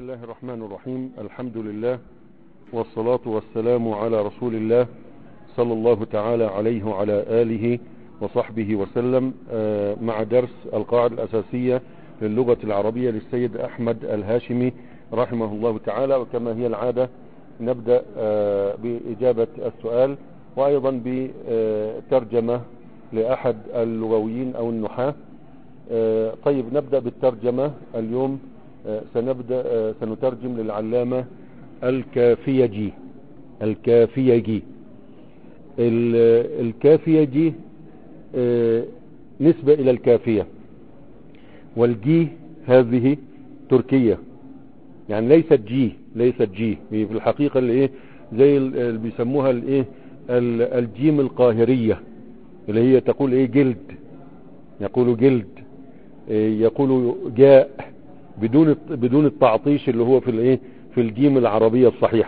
الله الرحمن الرحيم الحمد لله والصلاة والسلام على رسول الله صلى الله تعالى عليه وعلى آله وصحبه وسلم مع درس القاعدة الأساسية للغة العربية للسيد أحمد الهاشمي رحمه الله تعالى وكما هي العادة نبدأ بإجابة السؤال وأيضا بترجمة لأحد اللغويين أو النحاة طيب نبدأ بالترجمة اليوم سنبدأ سنترجم للعلامة الكافيجي الكافيجي الكافيجي نسبة إلى الكافية والجي هذه تركية يعني ليست جي ليست جي في الحقيقة اللي ايه زي اللي بيسموها الايه الجيم القاهرية اللي هي تقول ايه جلد يقولوا جلد يقولوا جاء بدون بدون التعطيش اللي هو في الايه في الجيم العربية الصحيحة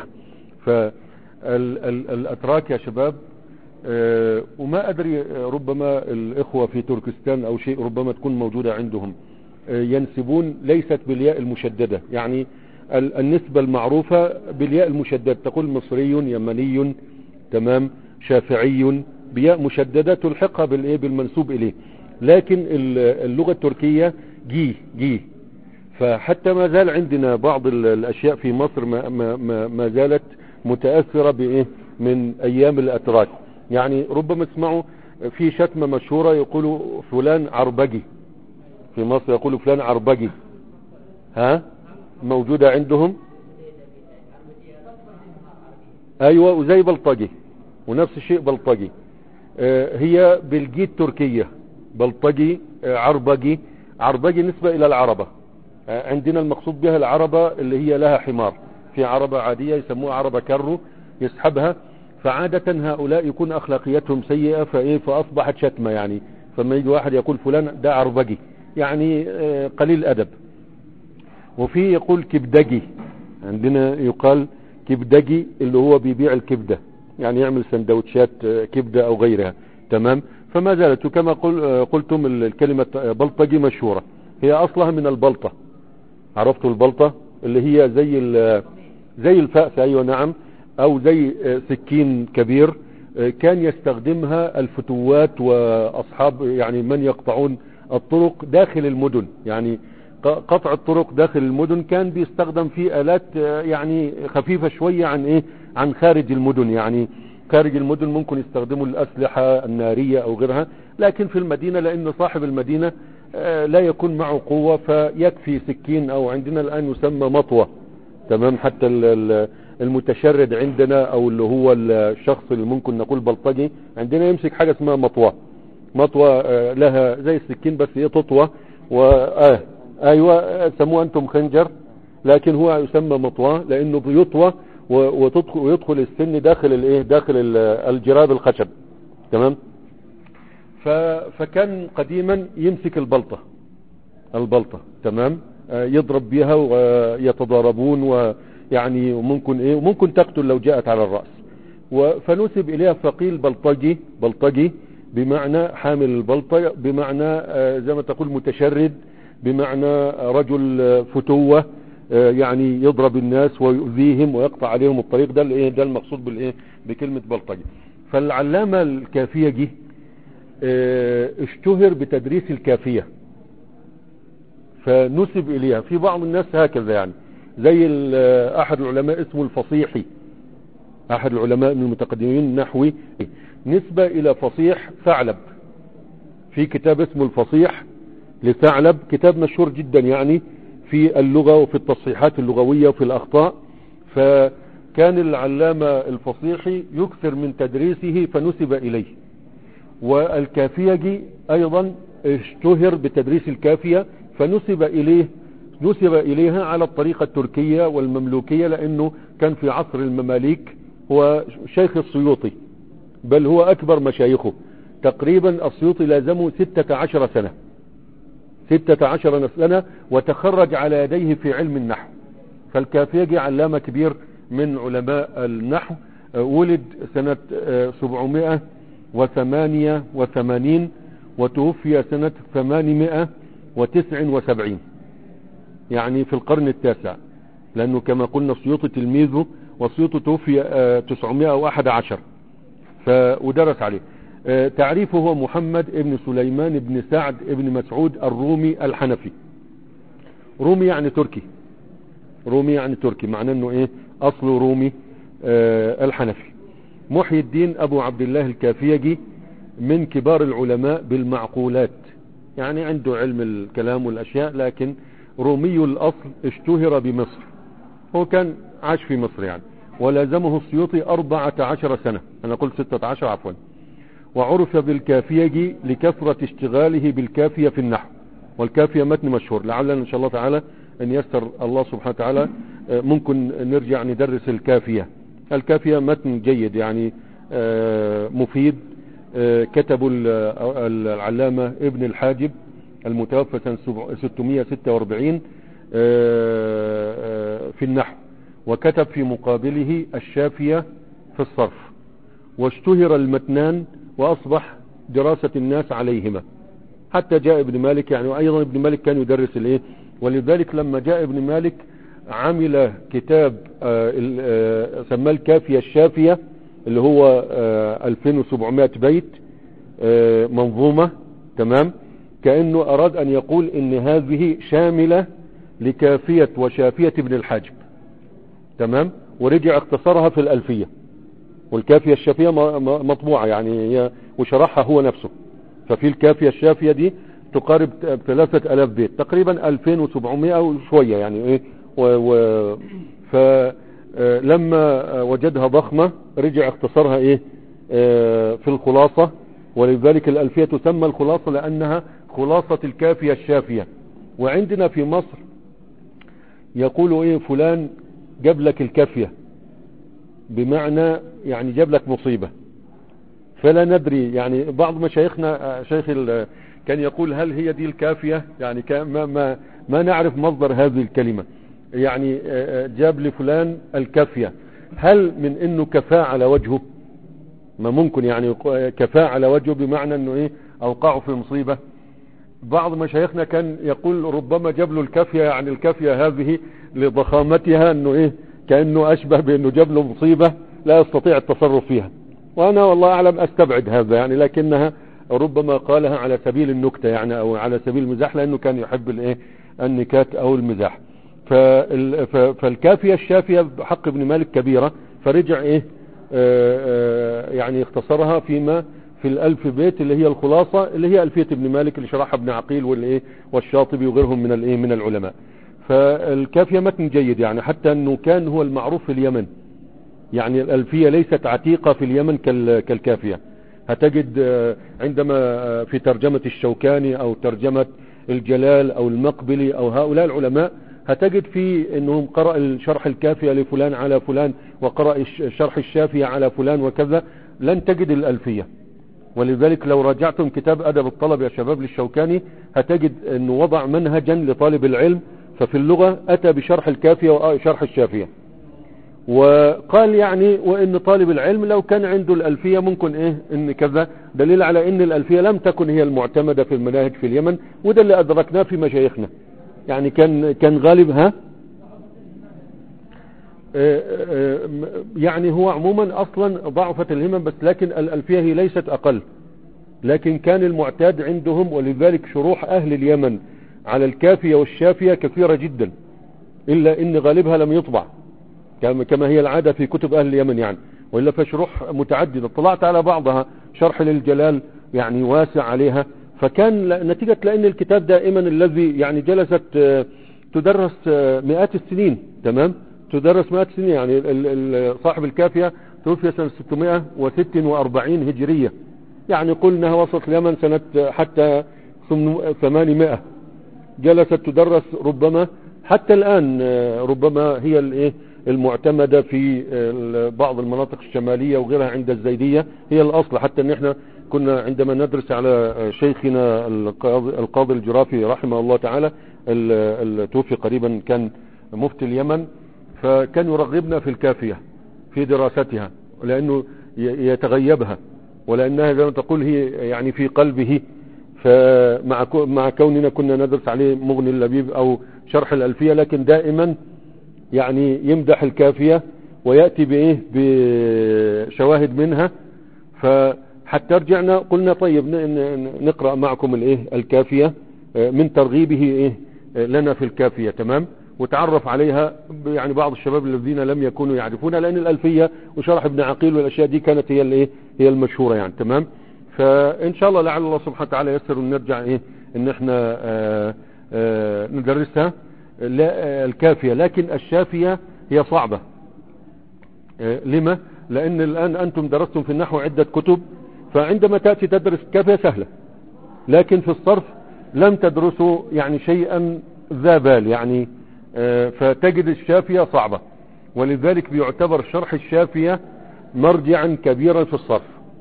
فالاتراك يا شباب أه وما ادري ربما الاخوة في تركستان او شيء ربما تكون موجودة عندهم أه ينسبون ليست بالياء المشددة يعني النسبة المعروفة بالياء المشددة تقول مصري يمني تمام شافعي بياء مشددة تلحقها بالايه بالمنسوب اليه لكن اللغة التركية جي جي فحتى ما زال عندنا بعض الاشياء في مصر ما, ما, ما زالت متأثرة بايه من ايام الاتراك يعني ربما تسمعوا في شتمة مشهورة يقولوا فلان عربجي في مصر يقولوا فلان عربجي ها موجودة عندهم ايوه وزي بلطجي ونفس الشيء بلطجي آه هي بالجي التركية بلطجي آه عربجي عربجي نسبة الى العربة آه عندنا المقصود بها العربة اللي هي لها حمار في عربة عادية يسموها عربة كرو يسحبها فعادة هؤلاء يكون اخلاقياتهم سيئة فايه فاصبحت شتمة يعني فما يجي واحد يقول فلان ده عربجي يعني قليل ادب وفي يقول كبدجي عندنا يقال كبدجي اللي هو بيبيع الكبدة يعني يعمل سندوتشات كبدة او غيرها تمام فما زالت وكما قل قلتم الكلمة بلطجي مشهورة هي اصلها من البلطة عرفتوا البلطة اللي هي زي زي الفأس ايوه نعم او زي سكين كبير كان يستخدمها الفتوات واصحاب يعني من يقطعون الطرق داخل المدن يعني قطع الطرق داخل المدن كان بيستخدم في الات يعني خفيفة شوية عن ايه عن خارج المدن يعني خارج المدن ممكن يستخدموا الاسلحة النارية او غيرها لكن في المدينة لان صاحب المدينة لا يكون معه قوة فيكفي سكين او عندنا الان يسمى مطوة تمام حتى المتشرد عندنا او اللي هو الشخص اللي ممكن نقول بلطجي عندنا يمسك حاجة اسمها مطوة مطوة لها زي السكين بس هي تطوة وآه ايوه سموه انتم خنجر لكن هو يسمى مطوى لانه بيطوى ويدخل السن داخل الايه داخل الجراب الخشب تمام فكان قديما يمسك البلطة البلطة تمام يضرب بها ويتضاربون ويعني ممكن ايه وممكن تقتل لو جاءت على الرأس فنسب اليها فقيل بلطجي بلطجي بمعنى حامل البلطة بمعنى زي ما تقول متشرد بمعنى رجل فتوة يعني يضرب الناس ويؤذيهم ويقطع عليهم الطريق ده الايه ده المقصود بالايه بكلمة بلطجي فالعلامة الكافية جه اشتهر بتدريس الكافية فنسب اليها في بعض الناس هكذا يعني زي احد العلماء اسمه الفصيحي احد العلماء من المتقدمين النحوي نسبة الى فصيح ثعلب في كتاب اسمه الفصيح لثعلب كتاب مشهور جدا يعني في اللغة وفي التصحيحات اللغوية وفي الأخطاء فكان العلامة الفصيحي يكثر من تدريسه فنسب إليه والكافيجي أيضا اشتهر بتدريس الكافية فنسب إليه نسب إليها على الطريقة التركية والمملوكية لأنه كان في عصر المماليك هو شيخ السيوطي بل هو أكبر مشايخه تقريبا السيوطي لازمه ستة عشر سنة ستة عشر سنة وتخرج على يديه في علم النحو فالكافيجي علامة كبير من علماء النحو ولد سنة 788 وتوفي سنة 879 يعني في القرن التاسع لانه كما قلنا السيوطي تلميذه والسيوطي توفي آه، 911 ف... ودرس عليه آه، تعريفه هو محمد ابن سليمان بن سعد ابن مسعود الرومي الحنفي رومي يعني تركي رومي يعني تركي معناه انه ايه اصله رومي آه الحنفي محي الدين ابو عبد الله الكافيجي من كبار العلماء بالمعقولات يعني عنده علم الكلام والاشياء لكن رومي الاصل اشتهر بمصر هو كان عاش في مصر يعني ولازمه السيوطي أربعة عشر سنة أنا قلت ستة عشر عفوا وعرف بالكافية لكثرة اشتغاله بالكافية في النحو والكافية متن مشهور لعلنا إن شاء الله تعالى أن يسر الله سبحانه وتعالى آه، ممكن نرجع ندرس الكافية الكافية متن جيد يعني آه، مفيد آه، كتبه ال- العلامة ابن الحاجب المتوفى سنة 646 آه، آه، في النحو وكتب في مقابله الشافية في الصرف واشتهر المتنان وأصبح دراسة الناس عليهما حتى جاء ابن مالك يعني وأيضا ابن مالك كان يدرس الايه ولذلك لما جاء ابن مالك عمل كتاب آه، ال- آه، سماه الكافية الشافية اللي هو آه، 2700 بيت آه، منظومة تمام كأنه أراد أن يقول إن هذه شاملة لكافية وشافية ابن الحاجب تمام ورجع اختصرها في الألفية والكافية الشافية م- م- مطبوعة يعني هي وشرحها هو نفسه ففي الكافية الشافية دي تقارب ت- ثلاثة ألاف بيت تقريبا 2700 وشوية يعني ايه و و فلما وجدها ضخمة رجع اختصرها ايه آه، في الخلاصة ولذلك الألفية تسمى الخلاصة لأنها خلاصة الكافية الشافية وعندنا في مصر يقولوا ايه فلان جاب لك الكافية بمعنى يعني جاب لك مصيبة فلا ندري يعني بعض مشايخنا آه، شيخ ال- كان يقول هل هي دي الكافية يعني كان ما, ما, ما نعرف مصدر هذه الكلمة يعني آه، آه، جاب لفلان الكافية هل من انه كفاء على وجهه ما ممكن يعني يق- كفاء على وجهه بمعنى انه ايه اوقعه في مصيبة بعض مشايخنا كان يقول ربما جاب له الكافية يعني الكافية هذه لضخامتها انه ايه كأنه اشبه بانه جاب له مصيبة لا يستطيع التصرف فيها وانا والله اعلم استبعد هذا يعني لكنها ربما قالها على سبيل النكتة يعني او على سبيل المزاح لانه كان يحب الايه النكات او المزاح فال- ف- فالكافية الشافية بحق ابن مالك كبيرة فرجع ايه آه، آه، يعني اختصرها فيما في الألف بيت اللي هي الخلاصة اللي هي ألفية ابن مالك اللي شرحها ابن عقيل والإيه والشاطبي وغيرهم من الإيه من العلماء فالكافية متن جيد يعني حتى أنه كان هو المعروف في اليمن يعني الألفية ليست عتيقة في اليمن كال- كالكافية هتجد آه، عندما آه، في ترجمة الشوكاني أو ترجمة الجلال أو المقبلي أو هؤلاء العلماء هتجد في أنهم قرأ الشرح الكافية لفلان على فلان وقرأ الش- شرح الشافية على فلان وكذا لن تجد الألفية ولذلك لو راجعتم كتاب أدب الطلب يا شباب للشوكاني هتجد أنه وضع منهجا لطالب العلم ففي اللغة أتى بشرح الكافية وشرح الشافية وقال يعني وان طالب العلم لو كان عنده الالفية ممكن ايه ان كذا دليل على ان الالفية لم تكن هي المعتمدة في المناهج في اليمن وده اللي ادركناه في مشايخنا يعني كان كان غالب ها آه، آه، م- يعني هو عموما اصلا ضعفت الهمم بس لكن الالفية هي ليست اقل لكن كان المعتاد عندهم ولذلك شروح اهل اليمن على الكافية والشافية كثيرة جدا الا ان غالبها لم يطبع كما كما هي العادة في كتب أهل اليمن يعني وإلا فشروح متعددة طلعت على بعضها شرح للجلال يعني واسع عليها فكان ل- نتيجة لأن الكتاب دائما الذي يعني جلست آه، تدرس آه، مئات السنين تمام تدرس مئات السنين يعني ال- ال- صاحب الكافية توفي سنة 646 هجرية يعني قلنا وصلت اليمن سنة آه، حتى 800 جلست تدرس ربما حتى الآن آه، ربما هي الايه المعتمدة في آه، بعض المناطق الشمالية وغيرها عند الزيدية هي الأصل حتى ان احنا كنا عندما ندرس على آه، شيخنا القاضي, القاضي الجرافي رحمه الله تعالى ال- ال- توفي قريبا كان مفتي اليمن فكان يرغبنا في الكافية في دراستها لأنه ي- يتغيبها ولأنها زي ما تقول هي يعني في قلبه فمع كو- مع كوننا كنا ندرس عليه مغني اللبيب او شرح الالفيه لكن دائما يعني يمدح الكافية ويأتي بإيه بشواهد منها فحتى رجعنا قلنا طيب نقرأ معكم الإيه الكافية من ترغيبه إيه لنا في الكافية تمام وتعرف عليها يعني بعض الشباب الذين لم يكونوا يعرفونها لأن الألفية وشرح ابن عقيل والأشياء دي كانت هي الايه هي المشهورة يعني تمام فإن شاء الله لعل الله سبحانه وتعالى يسر ونرجع إيه إن إحنا آآ آآ ندرسها لا الكافية لكن الشافية هي صعبة لما لأن الآن أنتم درستم في النحو عدة كتب فعندما تأتي تدرس الكافية سهلة لكن في الصرف لم تدرسوا يعني شيئا ذا بال يعني فتجد الشافية صعبة ولذلك بيعتبر شرح الشافية مرجعا كبيرا في الصرف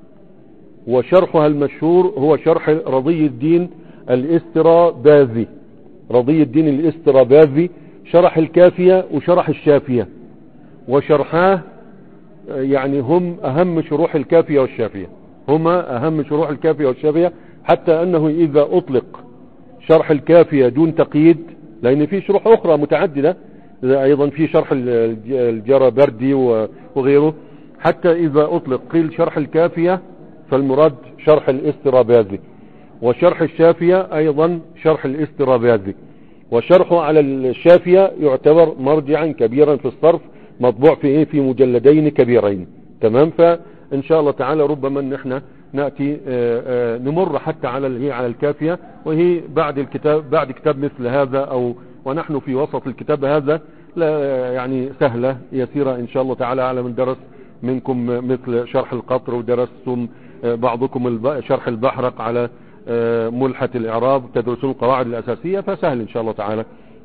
وشرحها المشهور هو شرح رضي الدين الاستراباذي رضي الدين الاستراباذي شرح الكافية وشرح الشافية وشرحاه يعني هم اهم شروح الكافية والشافية هما اهم شروح الكافية والشافية حتى انه اذا اطلق شرح الكافية دون تقييد لان في شروح اخرى متعددة ايضا في شرح الجربردي وغيره حتى اذا اطلق قيل شرح الكافية فالمراد شرح الاستراباذي وشرح الشافية ايضا شرح الاستراباذي وشرحه على الشافية يعتبر مرجعا كبيرا في الصرف مطبوع في ايه في مجلدين كبيرين تمام فان شاء الله تعالى ربما ان احنا نأتي آآ آآ نمر حتى على هي على الكافية وهي بعد الكتاب بعد كتاب مثل هذا او ونحن في وسط الكتاب هذا لا يعني سهلة يسيرة ان شاء الله تعالى على من درس منكم مثل شرح القطر ودرستم بعضكم شرح البحرق على ملحة الاعراب تدرسون القواعد الاساسية فسهل ان شاء الله تعالى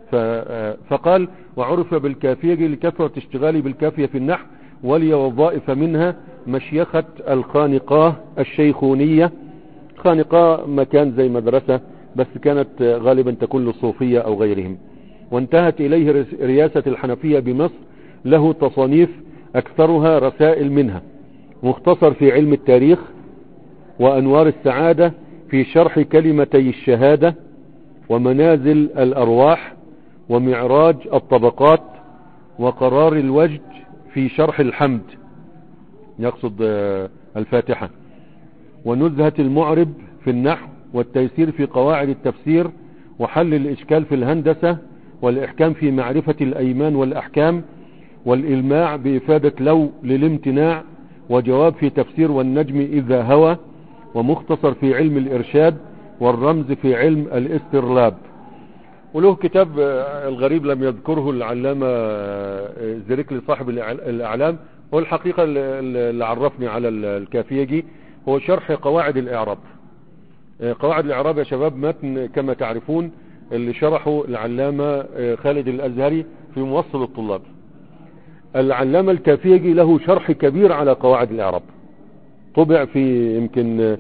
فقال وعرف بالكافية لكثرة اشتغالي بالكافية في النحو ولي وظائف منها مشيخة الخانقاه الشيخونية خانقاه مكان زي مدرسة بس كانت غالبا تكون للصوفية او غيرهم وانتهت اليه رياسة الحنفية بمصر له تصانيف اكثرها رسائل منها مختصر في علم التاريخ وانوار السعادة في شرح كلمتي الشهادة ومنازل الارواح ومعراج الطبقات وقرار الوجد في شرح الحمد يقصد الفاتحة ونزهة المعرب في النحو والتيسير في قواعد التفسير وحل الإشكال في الهندسة والإحكام في معرفة الأيمان والأحكام والإلماع بإفادة لو للامتناع وجواب في تفسير والنجم إذا هوى ومختصر في علم الإرشاد والرمز في علم الاسترلاب وله كتاب الغريب لم يذكره العلامة زريكلي صاحب الأعلام هو الحقيقة اللي عرفني على الكافيجي هو شرح قواعد الإعراب قواعد الإعراب يا شباب متن كما تعرفون اللي شرحه العلامة خالد الأزهري في موصل الطلاب العلامة الكافيجي له شرح كبير على قواعد الإعراب طبع في يمكن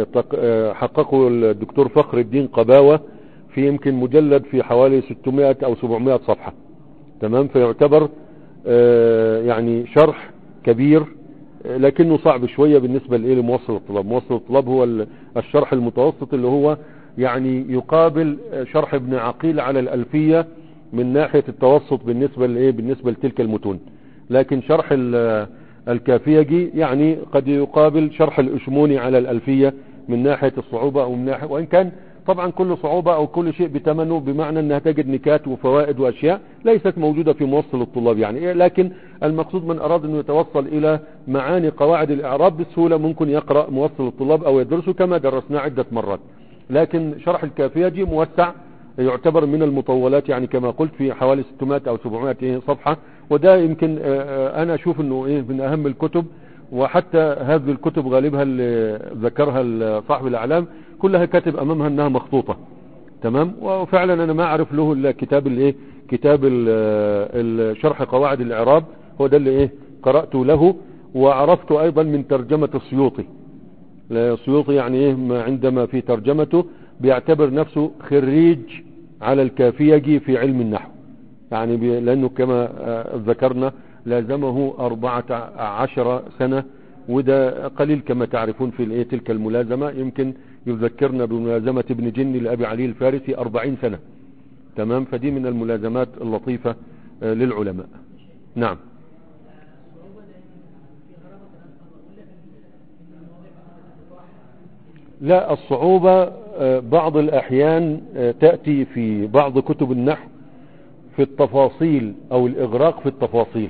حققه الدكتور فخر الدين قباوة في يمكن مجلد في حوالي 600 او 700 صفحة تمام فيعتبر يعني شرح كبير لكنه صعب شوية بالنسبة لإيه لموصل الطلاب موصل الطلاب هو الشرح المتوسط اللي هو يعني يقابل شرح ابن عقيل على الألفية من ناحية التوسط بالنسبة لإيه بالنسبة لتلك المتون لكن شرح الكافيجي يعني قد يقابل شرح الأشموني على الألفية من ناحية الصعوبة أو من ناحية وإن كان طبعا كل صعوبة او كل شيء بتمنه بمعنى انها تجد نكات وفوائد واشياء ليست موجودة في موصل الطلاب يعني لكن المقصود من اراد انه يتوصل الى معاني قواعد الاعراب بسهولة ممكن يقرأ موصل الطلاب او يدرسه كما درسناه عدة مرات لكن شرح الكافيجي موسع يعتبر من المطولات يعني كما قلت في حوالي 600 او 700 صفحة وده يمكن انا اشوف انه ايه من اهم الكتب وحتى هذه الكتب غالبها اللي ذكرها صاحب الاعلام كلها كاتب امامها انها مخطوطة تمام وفعلا انا ما اعرف له الا كتاب الايه كتاب شرح قواعد الاعراب هو ده اللي ايه قرأته له وعرفته ايضا من ترجمة السيوطي السيوطي يعني ايه ما عندما في ترجمته بيعتبر نفسه خريج على الكافيجي في علم النحو يعني بي لانه كما ذكرنا لازمه أربعة عشر سنة وده قليل كما تعرفون في الايه تلك الملازمة يمكن يذكرنا بملازمة ابن جني لأبي علي الفارسي أربعين سنة تمام فدي من الملازمات اللطيفة آه، للعلماء نعم لا الصعوبة آه، بعض الأحيان آه، تأتي في بعض كتب النحو في التفاصيل أو الإغراق في التفاصيل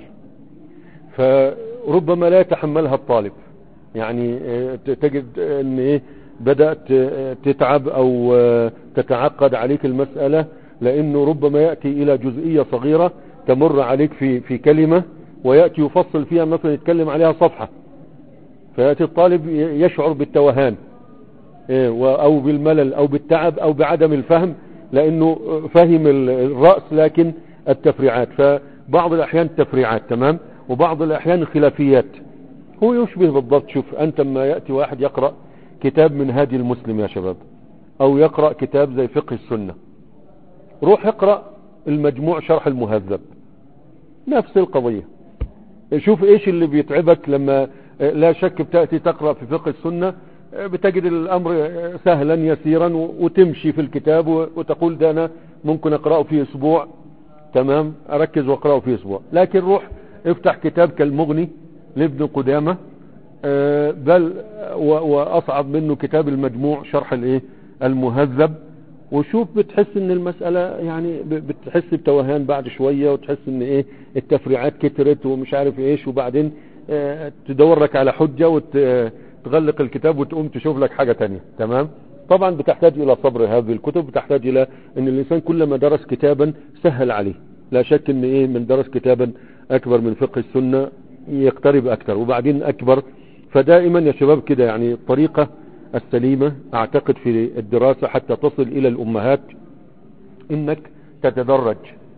فربما لا يتحملها الطالب يعني آه، ت- تجد أن إيه بدأت آه، تتعب أو آه، تتعقد عليك المسألة لأنه ربما يأتي إلى جزئية صغيرة تمر عليك في في كلمة ويأتي يفصل فيها مثلا يتكلم عليها صفحة فيأتي الطالب ي- يشعر بالتوهان إيه، و- او بالملل او بالتعب او بعدم الفهم لانه فهم ال- الرأس لكن التفريعات فبعض الاحيان تفريعات تمام وبعض الاحيان خلافيات هو يشبه بالضبط شوف انت لما يأتي واحد يقرأ كتاب من هادي المسلم يا شباب او يقرأ كتاب زي فقه السنة روح اقرأ المجموع شرح المهذب نفس القضية شوف ايش اللي بيتعبك لما لا شك بتأتي تقرأ في فقه السنة بتجد الامر سهلا يسيرا وتمشي في الكتاب وتقول ده انا ممكن اقرأه في اسبوع تمام اركز واقرأه في اسبوع لكن روح افتح كتاب كالمغني لابن قدامة آه، بل و- واصعب منه كتاب المجموع شرح الايه المهذب وشوف بتحس ان المسألة يعني ب- بتحس بتوهان بعد شوية وتحس ان ايه التفريعات كترت ومش عارف ايش وبعدين آه، تدور لك على حجة وتغلق الكتاب وتقوم تشوف لك حاجة تانية تمام طبعا بتحتاج الى صبر هذه الكتب بتحتاج الى ان الانسان كلما درس كتابا سهل عليه لا شك ان ايه من درس كتابا اكبر من فقه السنة يقترب اكثر وبعدين اكبر فدائما يا شباب كده يعني الطريقة السليمة اعتقد في الدراسة حتى تصل الى الامهات انك تتدرج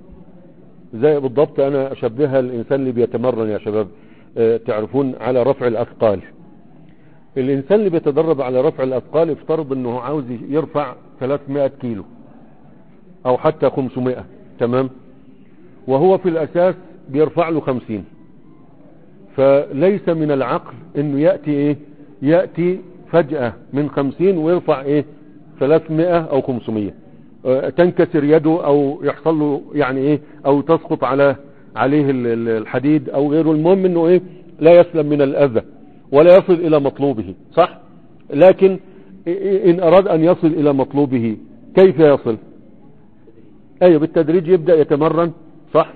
زي بالضبط انا اشبهها الانسان اللي بيتمرن يا شباب اه تعرفون على رفع الاثقال الانسان اللي بيتدرب على رفع الاثقال افترض انه عاوز يرفع 300 كيلو او حتى 500 تمام وهو في الاساس بيرفع له 50 فليس من العقل انه يأتي ايه يأتي فجأة من 50 ويرفع ايه 300 او 500 اه تنكسر يده او يحصل له يعني ايه او تسقط على عليه ال- ال- الحديد او غيره المهم انه ايه لا يسلم من الاذى ولا يصل الى مطلوبه صح لكن ان اراد ان يصل الى مطلوبه كيف يصل ايوه بالتدريج يبدأ يتمرن صح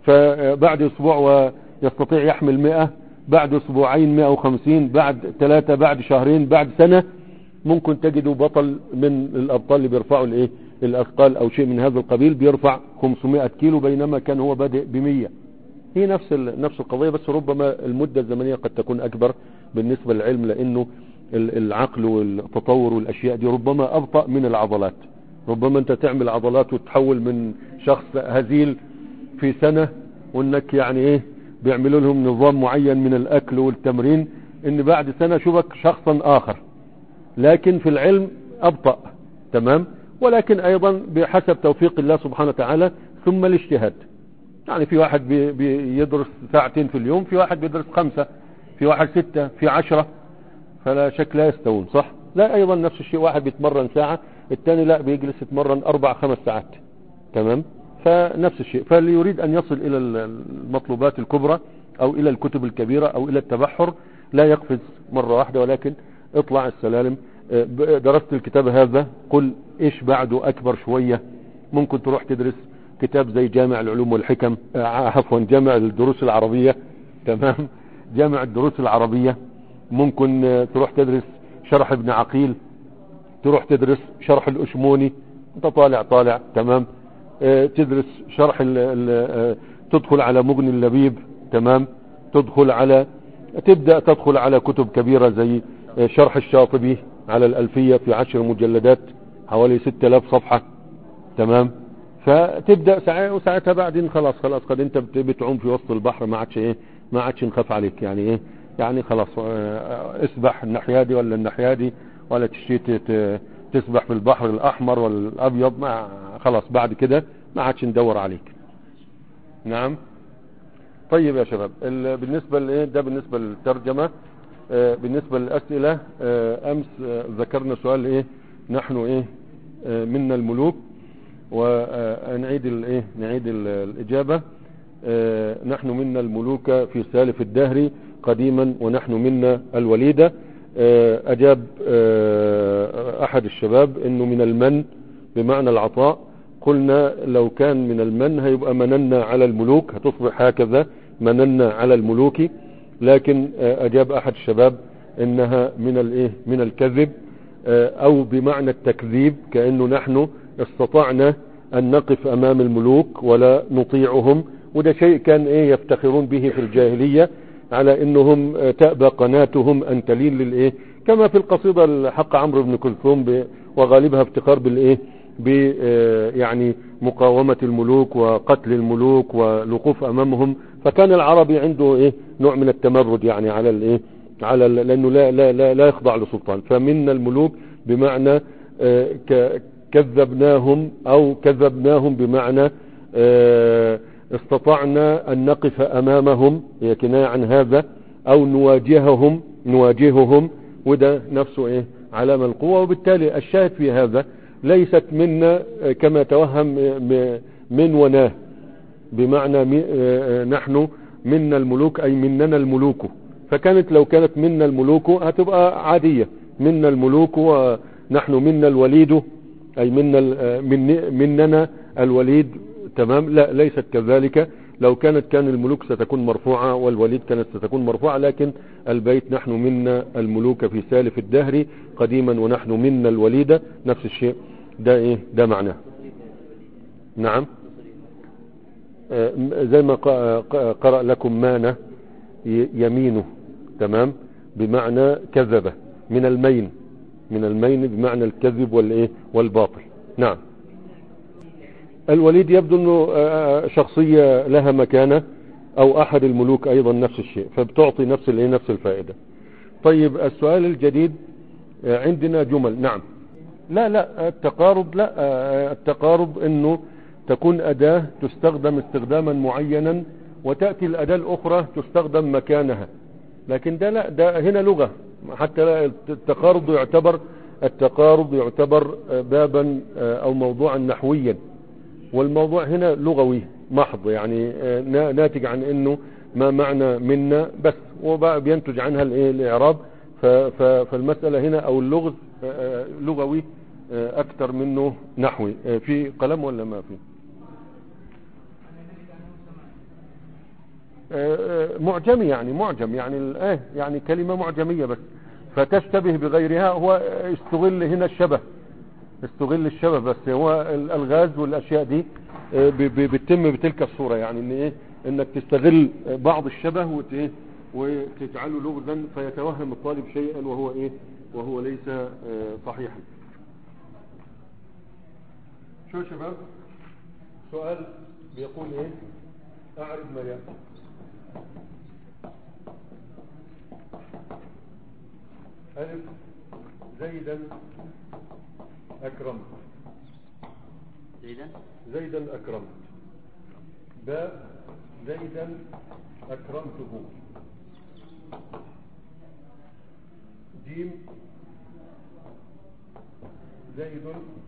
فبعد اسبوع ويستطيع يحمل 100 بعد اسبوعين 150 بعد ثلاثة بعد شهرين بعد سنة ممكن تجدوا بطل من الابطال اللي بيرفعوا الايه الاثقال او شيء من هذا القبيل بيرفع 500 كيلو بينما كان هو بادئ ب 100 هي نفس ال- نفس القضية بس ربما المدة الزمنية قد تكون اكبر بالنسبة للعلم لانه ال- العقل والتطور والاشياء دي ربما ابطأ من العضلات ربما انت تعمل عضلات وتحول من شخص هزيل في سنة وانك يعني ايه بيعملوا لهم نظام معين من الاكل والتمرين ان بعد سنة شوفك شخصا اخر لكن في العلم ابطأ تمام ولكن ايضا بحسب توفيق الله سبحانه وتعالى ثم الاجتهاد يعني في واحد بي بيدرس ساعتين في اليوم في واحد بيدرس خمسة في واحد ستة في عشرة فلا شك لا يستوون صح لا ايضا نفس الشيء واحد بيتمرن ساعة الثاني لا بيجلس يتمرن اربع خمس ساعات تمام فنفس الشيء فاللي يريد ان يصل الى المطلوبات الكبرى او الى الكتب الكبيرة او الى التبحر لا يقفز مرة واحدة ولكن اطلع السلالم اه، ب- درست الكتاب هذا قل ايش بعده اكبر شوية ممكن تروح تدرس كتاب زي جامع العلوم والحكم اه، عفوا جامع الدروس العربية تمام جامع الدروس العربية ممكن اه، تروح تدرس شرح ابن عقيل تروح تدرس شرح الأشموني انت طالع طالع تمام اه تدرس شرح ال ال اه تدخل على مغني اللبيب تمام تدخل على تبدأ تدخل على كتب كبيرة زي اه شرح الشاطبي على الألفية في عشر مجلدات حوالي 6000 صفحة تمام فتبدأ ساعة وساعتها بعدين خلاص خلاص قد انت بت- بتعوم في وسط البحر ما عادش ايه ما عادش نخاف عليك يعني ايه يعني خلاص اه، اسبح الناحية دي ولا الناحية دي ولا تشتي ت- ت- تسبح في البحر الاحمر والابيض ما خلاص بعد كده ما عادش ندور عليك نعم طيب يا شباب ال- بالنسبة لايه ده بالنسبة للترجمة آه، بالنسبة للأسئلة آه، أمس آه، ذكرنا سؤال إيه نحن إيه آه، منا الملوك ونعيد الإيه نعيد ال- الإجابة آه، نحن منا الملوك في سالف الدهر قديما ونحن منا الوليدة آه، أجاب آه، أحد الشباب أنه من المن بمعنى العطاء قلنا لو كان من المن هيبقى مننا على الملوك هتصبح هكذا مننا على الملوك لكن آه، أجاب أحد الشباب إنها من الإيه من الكذب آه، أو بمعنى التكذيب كأنه نحن استطعنا أن نقف أمام الملوك ولا نطيعهم وده شيء كان إيه يفتخرون به في الجاهلية على انهم آه، تأبى قناتهم ان تلين للايه كما في القصيدة الحق عمرو بن كلثوم ب- وغالبها افتخار بالايه ب آه، يعني مقاومة الملوك وقتل الملوك والوقوف امامهم فكان العربي عنده ايه نوع من التمرد يعني على الايه على ال- لانه لا لا لا, لا يخضع لسلطان فمنا الملوك بمعنى آه، ك- كذبناهم او كذبناهم بمعنى آه، استطعنا ان نقف امامهم هي كناية عن هذا او نواجههم نواجههم وده نفسه ايه علامة القوة وبالتالي الشاهد في هذا ليست منا آه، كما توهم آه، م- من وناه بمعنى مي- آه، آه، نحن منا الملوك اي مننا الملوك فكانت لو كانت منا الملوك هتبقى عادية منا الملوك ونحن منا الوليد اي منا ال- آه، من مننا الوليد تمام لا ليست كذلك لو كانت كان الملوك ستكون مرفوعة والوليد كانت ستكون مرفوعة لكن البيت نحن منا الملوك في سالف الدهر قديما ونحن منا الوليدة نفس الشيء ده ايه ده معناه نعم آه، زي ما ق- ق- قرأ لكم مانة ي- يمينه تمام بمعنى كذبة من المين من المين بمعنى الكذب والايه والباطل نعم الوليد يبدو انه آه، شخصية لها مكانة او احد الملوك ايضا نفس الشيء فبتعطي نفس الايه نفس الفائدة طيب السؤال الجديد آه، عندنا جمل نعم لا لا التقارب لا آه، التقارب انه تكون اداة تستخدم استخداما معينا وتأتي الاداة الاخرى تستخدم مكانها لكن ده لا ده هنا لغة حتى لا التقارب يعتبر التقارب يعتبر آه، بابا آه، او موضوعا نحويا والموضوع هنا لغوي محض يعني آه، نا- ناتج عن انه ما معنى منا بس وبقى بينتج عنها الايه الاعراب ف- ف- فالمسألة هنا او اللغز آه، آه، لغوي آه، اكثر منه نحوي آه، في قلم ولا ما في آه، آه، معجمي يعني معجم يعني ال- آه يعني كلمة معجمية بس فتشتبه بغيرها هو آه، استغل هنا الشبه استغل الشبه بس هو الالغاز والاشياء دي آه، ب- ب- بتتم بتلك الصورة يعني ان ايه انك تستغل بعض الشبه وت- إيه؟ وتجعله لغزا فيتوهم الطالب شيئا وهو ايه وهو ليس آه، صحيحا شو يا شباب سؤال بيقول ايه اعرف ما يأتي ألف زيدا أكرمت زيدا زيدا أكرمت باء زيدا أكرمته جيم زيد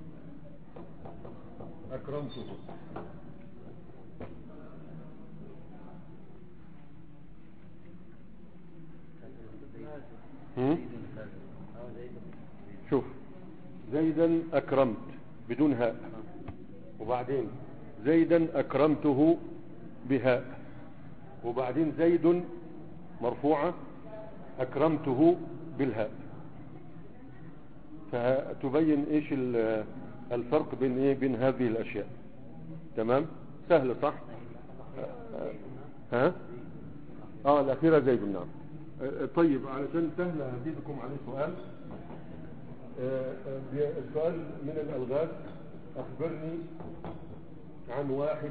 أكرمته هم؟ شوف زيدا أكرمت بدون هاء وبعدين زيدا أكرمته بهاء وبعدين زيد مرفوعة أكرمته بالهاء فتبين إيش ال- الفرق بين إيه بين هذه الأشياء تمام سهل صح ها اه الأخيرة زيد نعم آه، طيب علشان سهل هزيدكم عليه سؤال آه، آه، السؤال من الألغاز أخبرني عن واحد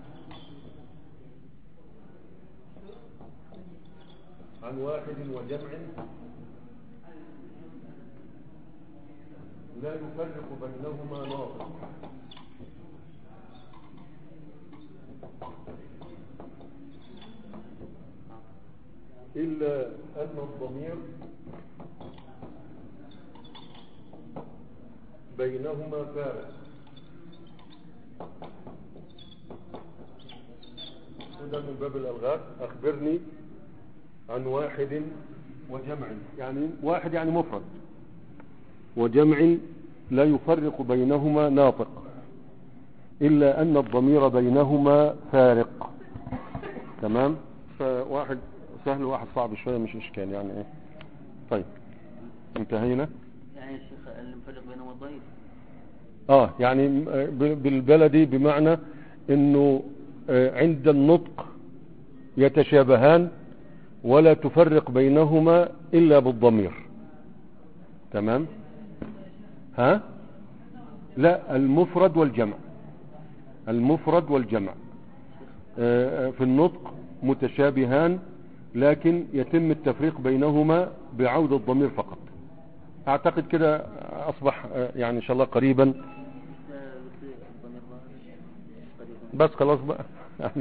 عن واحد وجمع لا يفرق بينهما ناطق إلا أن الضمير بينهما فارق ده من باب الالغاز اخبرني عن واحد وجمع يعني واحد يعني مفرد وجمع لا يفرق بينهما ناطق الا ان الضمير بينهما فارق تمام فواحد سهل وواحد صعب شويه مش اشكال يعني ايه طيب انتهينا يعني يا شيخ المفرق بينهما الضمير اه يعني ب- بالبلدي بمعنى انه آه، عند النطق يتشابهان ولا تفرق بينهما الا بالضمير تمام ها لا المفرد والجمع المفرد والجمع آه، آه، في النطق متشابهان لكن يتم التفريق بينهما بعود الضمير فقط اعتقد كده اصبح آه، يعني ان شاء الله قريبا بس الضمير ظاهر بس خلاص بقى يعني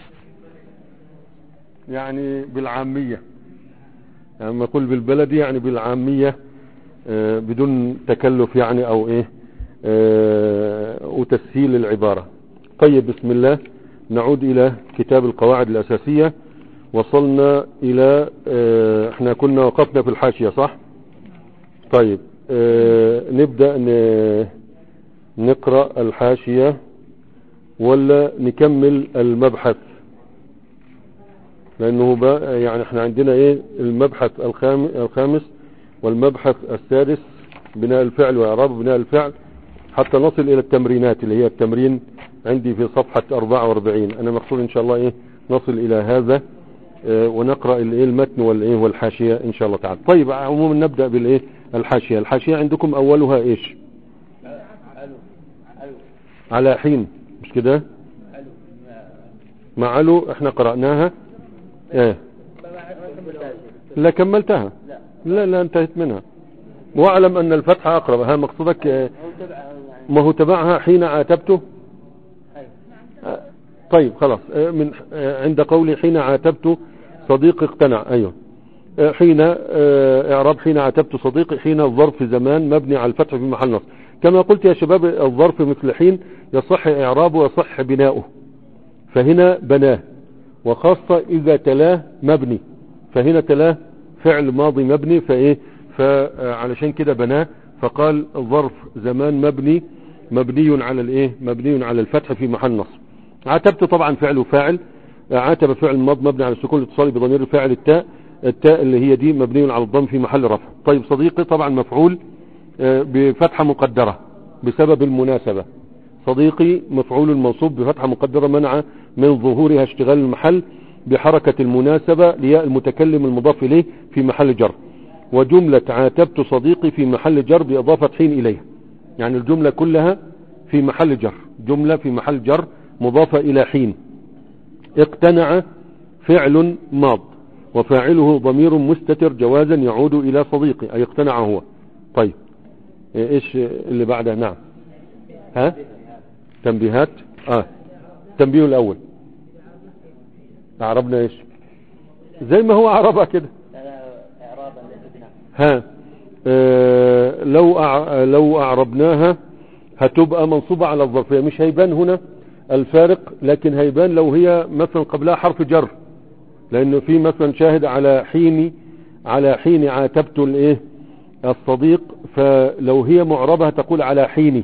يعني بالعامية يعني لما اقول بالبلدي يعني بالعامية آه، بدون تكلف يعني او ايه آه، وتسهيل العبارة طيب بسم الله نعود الى كتاب القواعد الاساسية وصلنا الى آه، احنا كنا وقفنا في الحاشية صح طيب آه، نبدأ ن- نقرأ الحاشية ولا نكمل المبحث لانه بقى يعني احنا عندنا ايه المبحث الخام- الخامس والمبحث السادس بناء الفعل واعراب بناء الفعل حتى نصل الى التمرينات اللي هي التمرين عندي في صفحة 44 انا مقصود ان شاء الله ايه نصل الى هذا اه ونقرأ الايه المتن والايه والحاشية ان شاء الله تعالى طيب عموما نبدأ بالايه الحاشية الحاشية عندكم اولها ايش على حين مش كده مع علو احنا قرأناها ايه لا كملتها لا لا انتهت منها واعلم ان الفتح اقرب ها مقصودك اه، ما هو تبعها حين عاتبته آه، طيب خلاص آه، من آه، عند قولي حين عاتبت صديقي اقتنع ايوه آه، حين آه، اعراب حين عاتبت صديقي حين الظرف زمان مبني على الفتح في محل نصب كما قلت يا شباب الظرف مثل حين يصح اعرابه ويصح بناؤه فهنا بناه وخاصة اذا تلاه مبني فهنا تلاه فعل ماضي مبني فايه فعلشان كده بناه فقال ظرف زمان مبني مبني على الايه مبني على الفتح في محل نصب عاتبت طبعا فعل وفاعل عاتب فعل ماض مبني على السكون الاتصالي بضمير الفاعل التاء التاء اللي هي دي مبني على الضم في محل رفع طيب صديقي طبعا مفعول آه، بفتحة مقدرة بسبب المناسبة صديقي مفعول منصوب بفتحة مقدرة منع من ظهورها اشتغال المحل بحركة المناسبة لياء المتكلم المضاف إليه في محل جر وجملة عاتبت صديقي في محل جر بإضافة حين إليه يعني الجملة كلها في محل جر جملة في محل جر مضافة إلى حين اقتنع فعل ماض وفاعله ضمير مستتر جوازا يعود إلى صديقي أي اقتنع هو طيب ايش اللي بعده نعم ها تنبيهات اه التنبيه الاول اعربنا ايش زي ما هو اعربها كده اعرابا ليس بناء ها آه لو أع... لو اعربناها هتبقى منصوبة على الظرفية مش هيبان هنا الفارق لكن هيبان لو هي مثلا قبلها حرف جر لانه في مثلا شاهد على حين على حين عاتبت الايه الصديق فلو هي معربة تقول على حين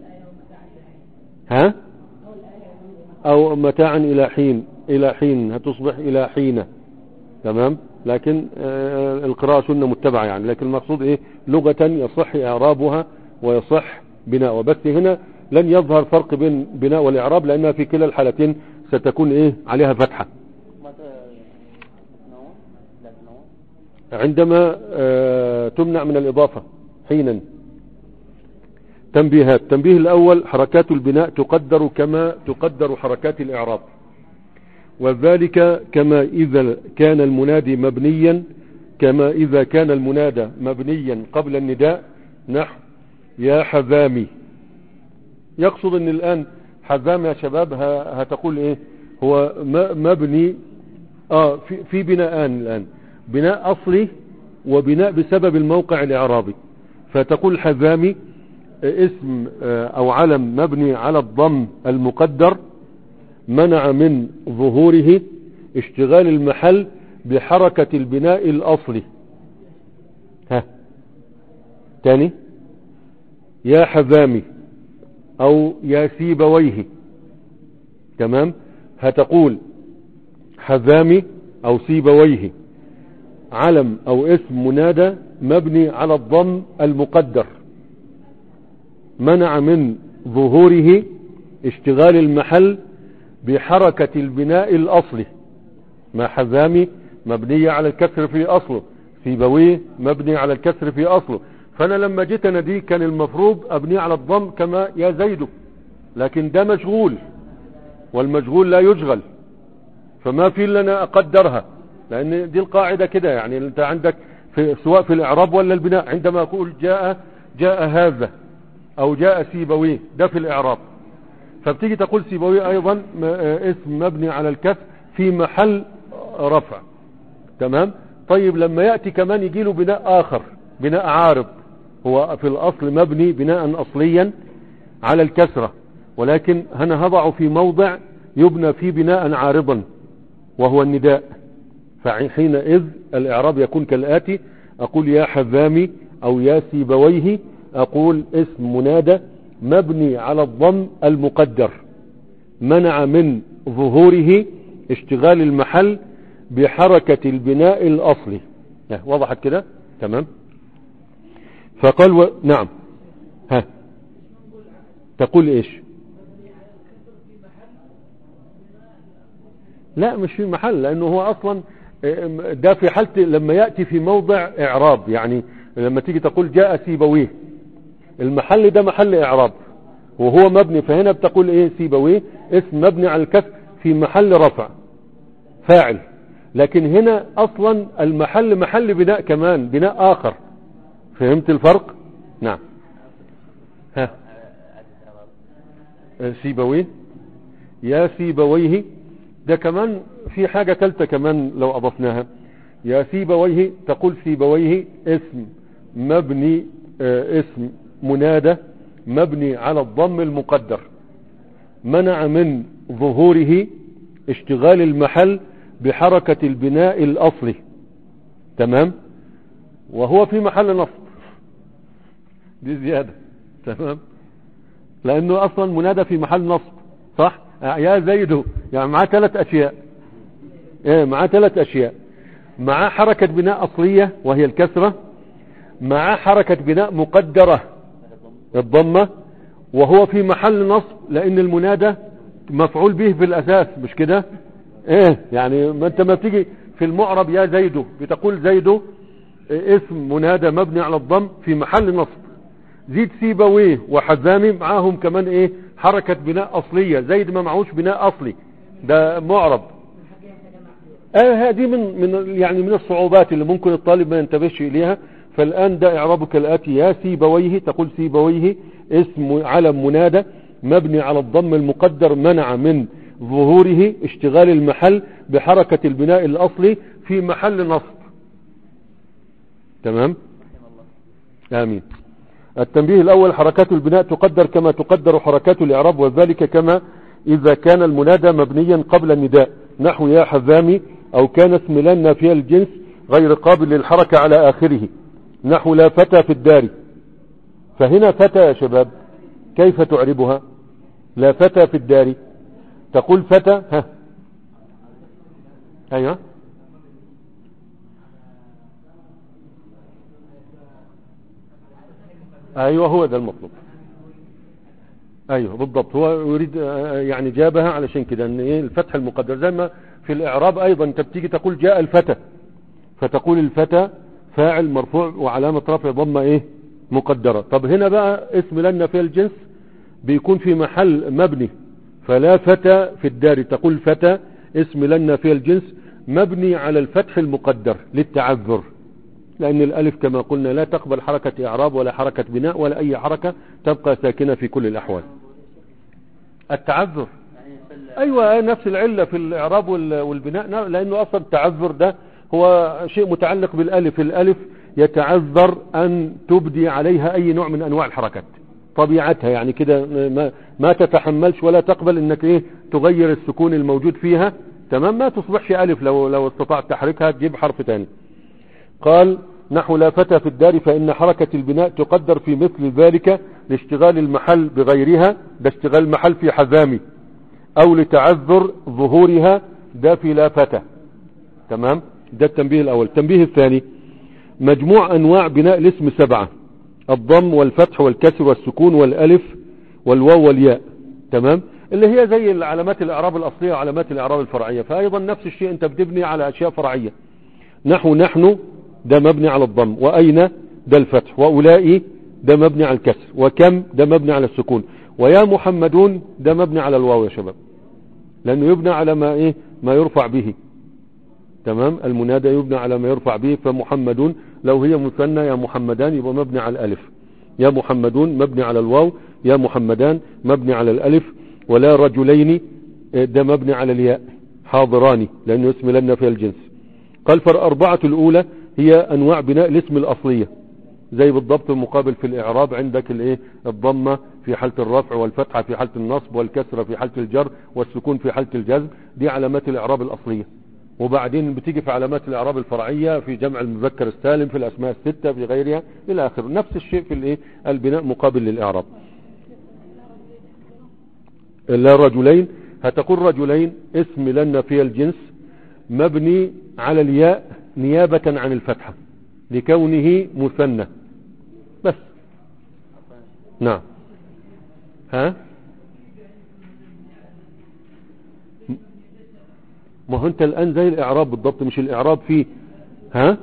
ها او متاعا الى حين الى حين هتصبح الى حين تمام لكن آه القراءة سنة متبعة يعني لكن المقصود ايه لغة يصح اعرابها ويصح بناء بس هنا لن يظهر فرق بين بناء والاعراب لانها في كلا الحالتين ستكون ايه عليها فتحة ما ت... نوع لا نوع عندما آه تمنع من الاضافة حينا تنبيهات التنبيه الاول حركات البناء تقدر كما تقدر حركات الاعراب وذلك كما اذا كان المنادي مبنيا كما اذا كان المنادى مبنيا قبل النداء نحو يا حذامي يقصد ان الان حذام يا شباب ه- هتقول ايه هو م- مبني اه في, في بناءان الان بناء اصلي وبناء بسبب الموقع الاعرابي فتقول حذامي آه، اسم آه، او علم مبني على الضم المقدر منع من ظهوره اشتغال المحل بحركة البناء الأصلي ها تاني يا حذامي أو يا سيبويه تمام هتقول حذامي أو سيبويه علم أو اسم منادى مبني على الضم المقدر منع من ظهوره اشتغال المحل بحركة البناء الأصلي ما حزامي مبنية على الكسر في أصله سيبويه مبني على الكسر في أصله فأنا لما جيت أنا دي كان المفروض أبني على الضم كما يا زيد لكن ده مشغول والمشغول لا يشغل فما في إلا أنا أقدرها لأن دي القاعدة كده يعني أنت عندك في سواء في الإعراب ولا البناء عندما أقول جاء جاء هذا أو جاء سيبويه ده في الإعراب فبتيجي تقول سيبويه أيضا م- آه، اسم مبني على الكسر في محل رفع تمام طيب لما يأتي كمان يجي له بناء آخر بناء عارض هو في الأصل مبني بناء أصليا على الكسرة ولكن أنا هضع في موضع يبنى فيه بناء عارضا وهو النداء فحينئذ الإعراب يكون كالآتي أقول يا حذامي أو يا سيبويه أقول اسم منادى مبني على الضم المقدر منع من ظهوره اشتغال المحل بحركة البناء الأصلي ها، وضحت كده تمام فقال و... نعم ها تقول ايش لا مش في محل لانه هو اصلا ده في حالة لما يأتي في موضع اعراب يعني لما تيجي تقول جاء سيبويه المحل ده محل اعراب وهو مبني فهنا بتقول ايه سيبويه اسم مبني على الكسر في محل رفع فاعل لكن هنا اصلا المحل محل بناء كمان بناء اخر فهمت الفرق نعم ها سيبويه يا سيبويه ده كمان في حاجة ثالثة كمان لو أضفناها يا سيبويه تقول سيبويه اسم مبني آه اسم منادى مبني على الضم المقدر منع من ظهوره اشتغال المحل بحركة البناء الأصلي تمام وهو في محل نصب دي زيادة تمام لأنه أصلا منادى في محل نصب صح يا زيد يعني معاه ثلاث أشياء ايه معاه ثلاث أشياء معاه حركة بناء أصلية وهي الكسرة معاه حركة بناء مقدرة الضمة وهو في محل نصب لأن المنادى مفعول به في الأساس مش كده ايه يعني ما انت ما بتيجي في المعرب يا زيد بتقول زيد اسم منادى مبني على الضم في محل نصب زيد سيبويه وحزامي معاهم كمان ايه حركة بناء اصلية زيد ما معهوش بناء اصلي ده معرب اه هذه من من يعني من الصعوبات اللي ممكن الطالب ما ينتبهش اليها فالان ده اعرابه كالاتي يا سيبويه تقول سيبويه اسم علم منادى مبني على الضم المقدر منع من ظهوره اشتغال المحل بحركة البناء الاصلي في محل نصب تمام امين التنبيه الاول حركات البناء تقدر كما تقدر حركات الاعراب وذلك كما اذا كان المنادى مبنيا قبل النداء نحو يا حذامي او كان اسم لا نافية الجنس غير قابل للحركة على اخره نحو لا فتى في الدار فهنا فتى يا شباب كيف تعربها لا فتى في الدار تقول فتى ها ايوه ايوه هو ده المطلوب ايوه بالضبط هو يريد يعني جابها علشان كده ان ايه الفتح المقدر زي ما في الاعراب ايضا انت بتيجي تقول جاء الفتى فتقول الفتى فاعل مرفوع وعلامة رفع ضمة ايه مقدرة طب هنا بقى اسم لنا في الجنس بيكون في محل مبني فلا فتى في الدار تقول فتى اسم لنا في الجنس مبني على الفتح المقدر للتعذر لأن الألف كما قلنا لا تقبل حركة إعراب ولا حركة بناء ولا أي حركة تبقى ساكنة في كل الأحوال التعذر يعني في ال- أيوة نفس العلة في الإعراب وال- والبناء نعم، لأنه أصلا التعذر ده هو شيء متعلق بالألف الألف يتعذر أن تبدي عليها أي نوع من أنواع الحركات طبيعتها يعني كده ما, ما تتحملش ولا تقبل انك ايه تغير السكون الموجود فيها تمام ما تصبحش ألف لو لو استطعت تحركها تجيب حرف تاني قال نحو لا فتى في الدار فإن حركة البناء تقدر في مثل ذلك لاشتغال المحل بغيرها ده اشتغال المحل في حزامي أو لتعذر ظهورها ده في لا فتى تمام ده التنبيه الأول التنبيه الثاني مجموع أنواع بناء الاسم سبعة الضم والفتح والكسر والسكون والألف والواو والياء تمام اللي هي زي العلامات الإعراب الأصلية وعلامات الإعراب الفرعية فأيضا نفس الشيء أنت بتبني على أشياء فرعية نحو نحن ده مبني على الضم وأين ده الفتح وأولئي ده مبني على الكسر وكم ده مبني على السكون ويا محمدون ده مبني على الواو يا شباب لأنه يبنى على ما إيه ما يرفع به تمام المنادى يبنى على ما يرفع به فمحمدون لو هي مثنى يا محمدان يبقى مبني على الألف يا محمدون مبني على الواو يا محمدان مبني على الألف ولا رجلين ده مبني على الياء حاضران لأنه اسم لنا في الجنس قال فالأربعة الأولى هي أنواع بناء الاسم الأصلية زي بالضبط المقابل في الإعراب عندك الايه الضمة في حالة الرفع والفتحة في حالة النصب والكسرة في حالة الجر والسكون في حالة الجزم دي علامات الإعراب الأصلية وبعدين بتيجي في علامات الإعراب الفرعية في جمع المذكر السالم في الأسماء الستة في غيرها إلى آخره نفس الشيء في الايه البناء مقابل للإعراب لا رجلين هتقول رجلين اسم لنا في الجنس مبني على الياء نيابة عن الفتحة لكونه مثنى بس نعم ها ما هو انت الان زي الاعراب بالضبط مش الاعراب فيه ها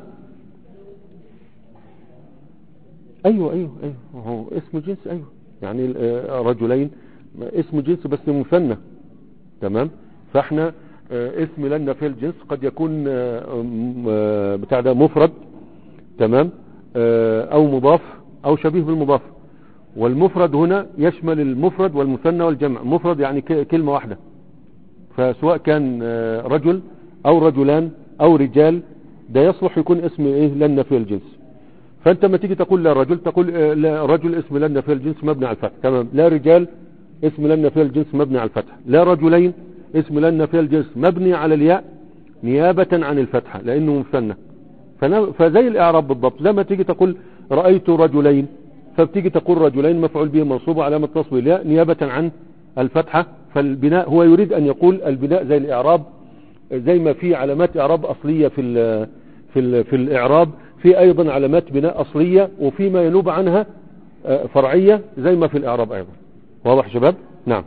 ايوه ايوه ايوه هو اسم جنس ايوه يعني رجلين اسم جنس بس مثنى تمام فاحنا اسم لنا في الجنس قد يكون بتاع ده مفرد تمام او مضاف او شبيه بالمضاف والمفرد هنا يشمل المفرد والمثنى والجمع مفرد يعني كلمة واحدة فسواء كان رجل او رجلان او رجال ده يصلح يكون اسم ايه لنا في الجنس فانت ما تيجي تقول لا رجل تقول لا رجل اسم لنا في الجنس مبني على الفتح تمام لا رجال اسم لنا في الجنس مبني على الفتح لا رجلين اسم لنا في الجنس مبني على الياء نيابة عن الفتحة لانه مثنى فزي الاعراب بالضبط لما تيجي تقول رأيت رجلين فبتيجي تقول رجلين مفعول به منصوب علامة تصوير الياء نيابة عن الفتحة فالبناء هو يريد ان يقول البناء زي الاعراب زي ما في علامات اعراب اصلية في ال في ال في الاعراب في ايضا علامات بناء اصلية وفيما ينوب عنها فرعية زي ما في الاعراب ايضا واضح شباب نعم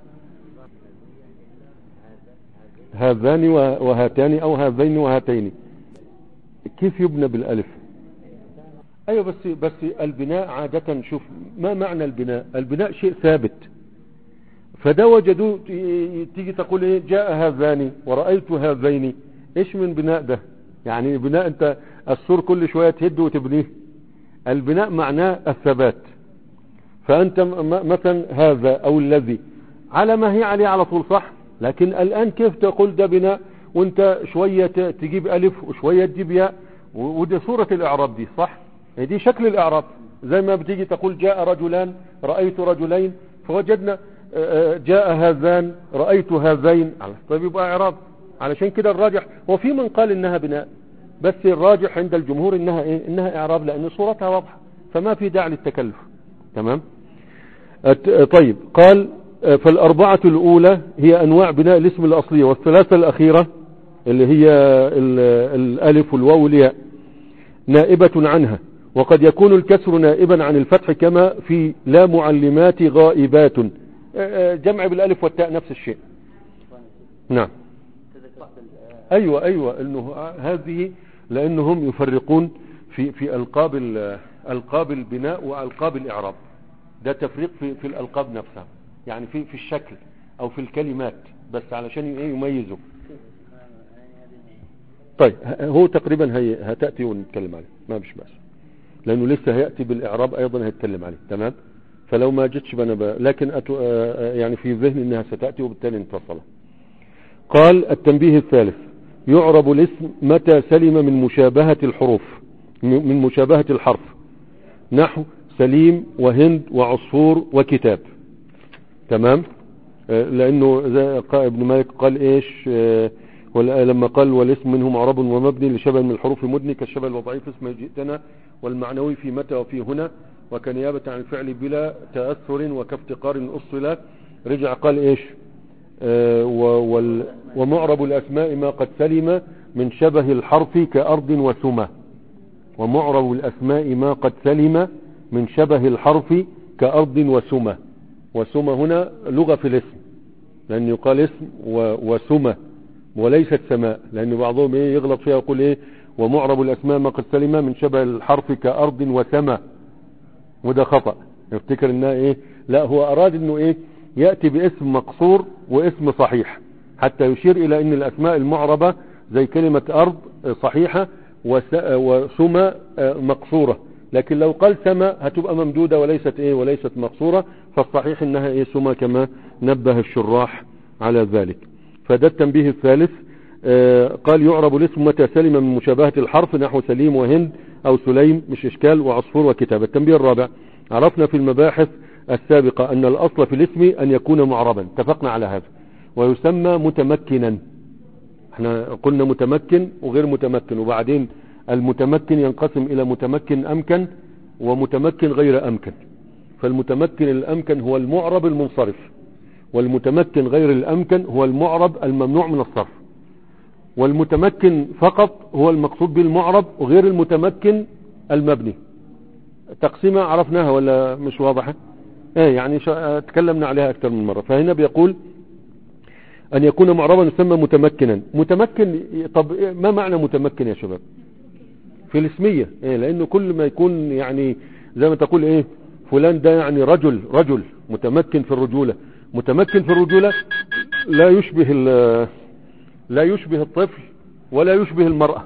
هذان وهاتان او هذين وهاتين كيف يبنى بالالف ايوه بس بس البناء عادة شوف ما معنى البناء البناء شيء ثابت فده وجدوا تيجي تقول ايه جاء هذان ورأيت هذين ايش من بناء ده يعني بناء انت السور كل شوية تهد وتبنيه البناء معناه الثبات فانت مثلا هذا او الذي على ما هي عليه على طول صح لكن الان كيف تقول ده بناء وانت شوية تجيب الف وشوية تجيب ياء ودي صورة الاعراب دي صح دي شكل الاعراب زي ما بتيجي تقول جاء رجلان رأيت رجلين فوجدنا جاء هذان رأيت هذين طيب يبقى اعراب علشان كده الراجح وفي من قال انها بناء بس الراجح عند الجمهور انها ايه انها اعراب لان صورتها واضحة فما في داعي للتكلف تمام طيب قال فالاربعة الاولى هي انواع بناء الاسم الاصلية والثلاثة الاخيرة اللي هي الالف والواو والياء نائبة عنها وقد يكون الكسر نائبا عن الفتح كما في لا معلمات غائبات جمع بالالف والتاء نفس الشيء نعم ايوه ايوه انه هذه لانهم يفرقون في في القاب القاب البناء والقاب الاعراب ده تفريق في في الالقاب نفسها يعني في في الشكل او في الكلمات بس علشان ايه يميزوا طيب هو تقريبا هي هتاتي ونتكلم عليه ما مش بس لانه لسه هياتي بالاعراب ايضا هيتكلم عليه تمام فلو ما جتش بنا ب... لكن أتو... يعني في ذهني انها ستاتي وبالتالي انفصل قال التنبيه الثالث يعرب الاسم متى سلم من مشابهة الحروف من مشابهة الحرف نحو سليم وهند وعصفور وكتاب تمام لانه زي ابن مالك قال ايش وال- لما قال والاسم منه معرب ومبني لشبه من الحروف المدني كالشبه الوضعي في اسم جئتنا والمعنوي في متى وفي هنا وكنيابة عن الفعل بلا تأثر وكافتقار أصل رجع قال ايش آه و- وال- ومعرب الأسماء ما قد سلم من شبه الحرف كأرض وسمة ومعرب الأسماء ما قد سلم من شبه الحرف كأرض وسمة وسمة هنا لغة في الاسم لأن يقال اسم و- وسمة وليست سماء لأن بعضهم إيه يغلط فيها يقول إيه ومعرب الأسماء ما قد سلم من شبه الحرف كأرض وسماء وده خطأ يفتكر إنها إيه لا هو أراد إنه إيه يأتي باسم مقصور واسم صحيح حتى يشير إلى أن الأسماء المعربة زي كلمة أرض آه، صحيحة وس- آه، وسمى آه، مقصورة لكن لو قال سما هتبقى ممدودة وليست ايه وليست مقصورة فالصحيح انها ايه سما كما نبه الشراح على ذلك فده التنبيه الثالث آه، قال يعرب الاسم متى سلم من مشابهة الحرف نحو سليم وهند او سليم مش اشكال وعصفور وكتاب التنبيه الرابع عرفنا في المباحث السابقة ان الاصل في الاسم ان يكون معربا اتفقنا على هذا ويسمى متمكنا احنا قلنا متمكن وغير متمكن وبعدين المتمكن ينقسم الى متمكن امكن ومتمكن غير امكن فالمتمكن الامكن هو المعرب المنصرف والمتمكن غير الامكن هو المعرب الممنوع من الصرف والمتمكن فقط هو المقصود بالمعرب وغير المتمكن المبني تقسيمة عرفناها ولا مش واضحة ايه يعني شا- تكلمنا عليها اكثر من مرة فهنا بيقول ان يكون معربا يسمى متمكنا متمكن طب إيه- ما معنى متمكن يا شباب في الاسمية إيه لانه كل ما يكون يعني زي ما تقول ايه فلان ده يعني رجل رجل متمكن في الرجولة متمكن في الرجولة لا يشبه ال- لا يشبه الطفل ولا يشبه المرأة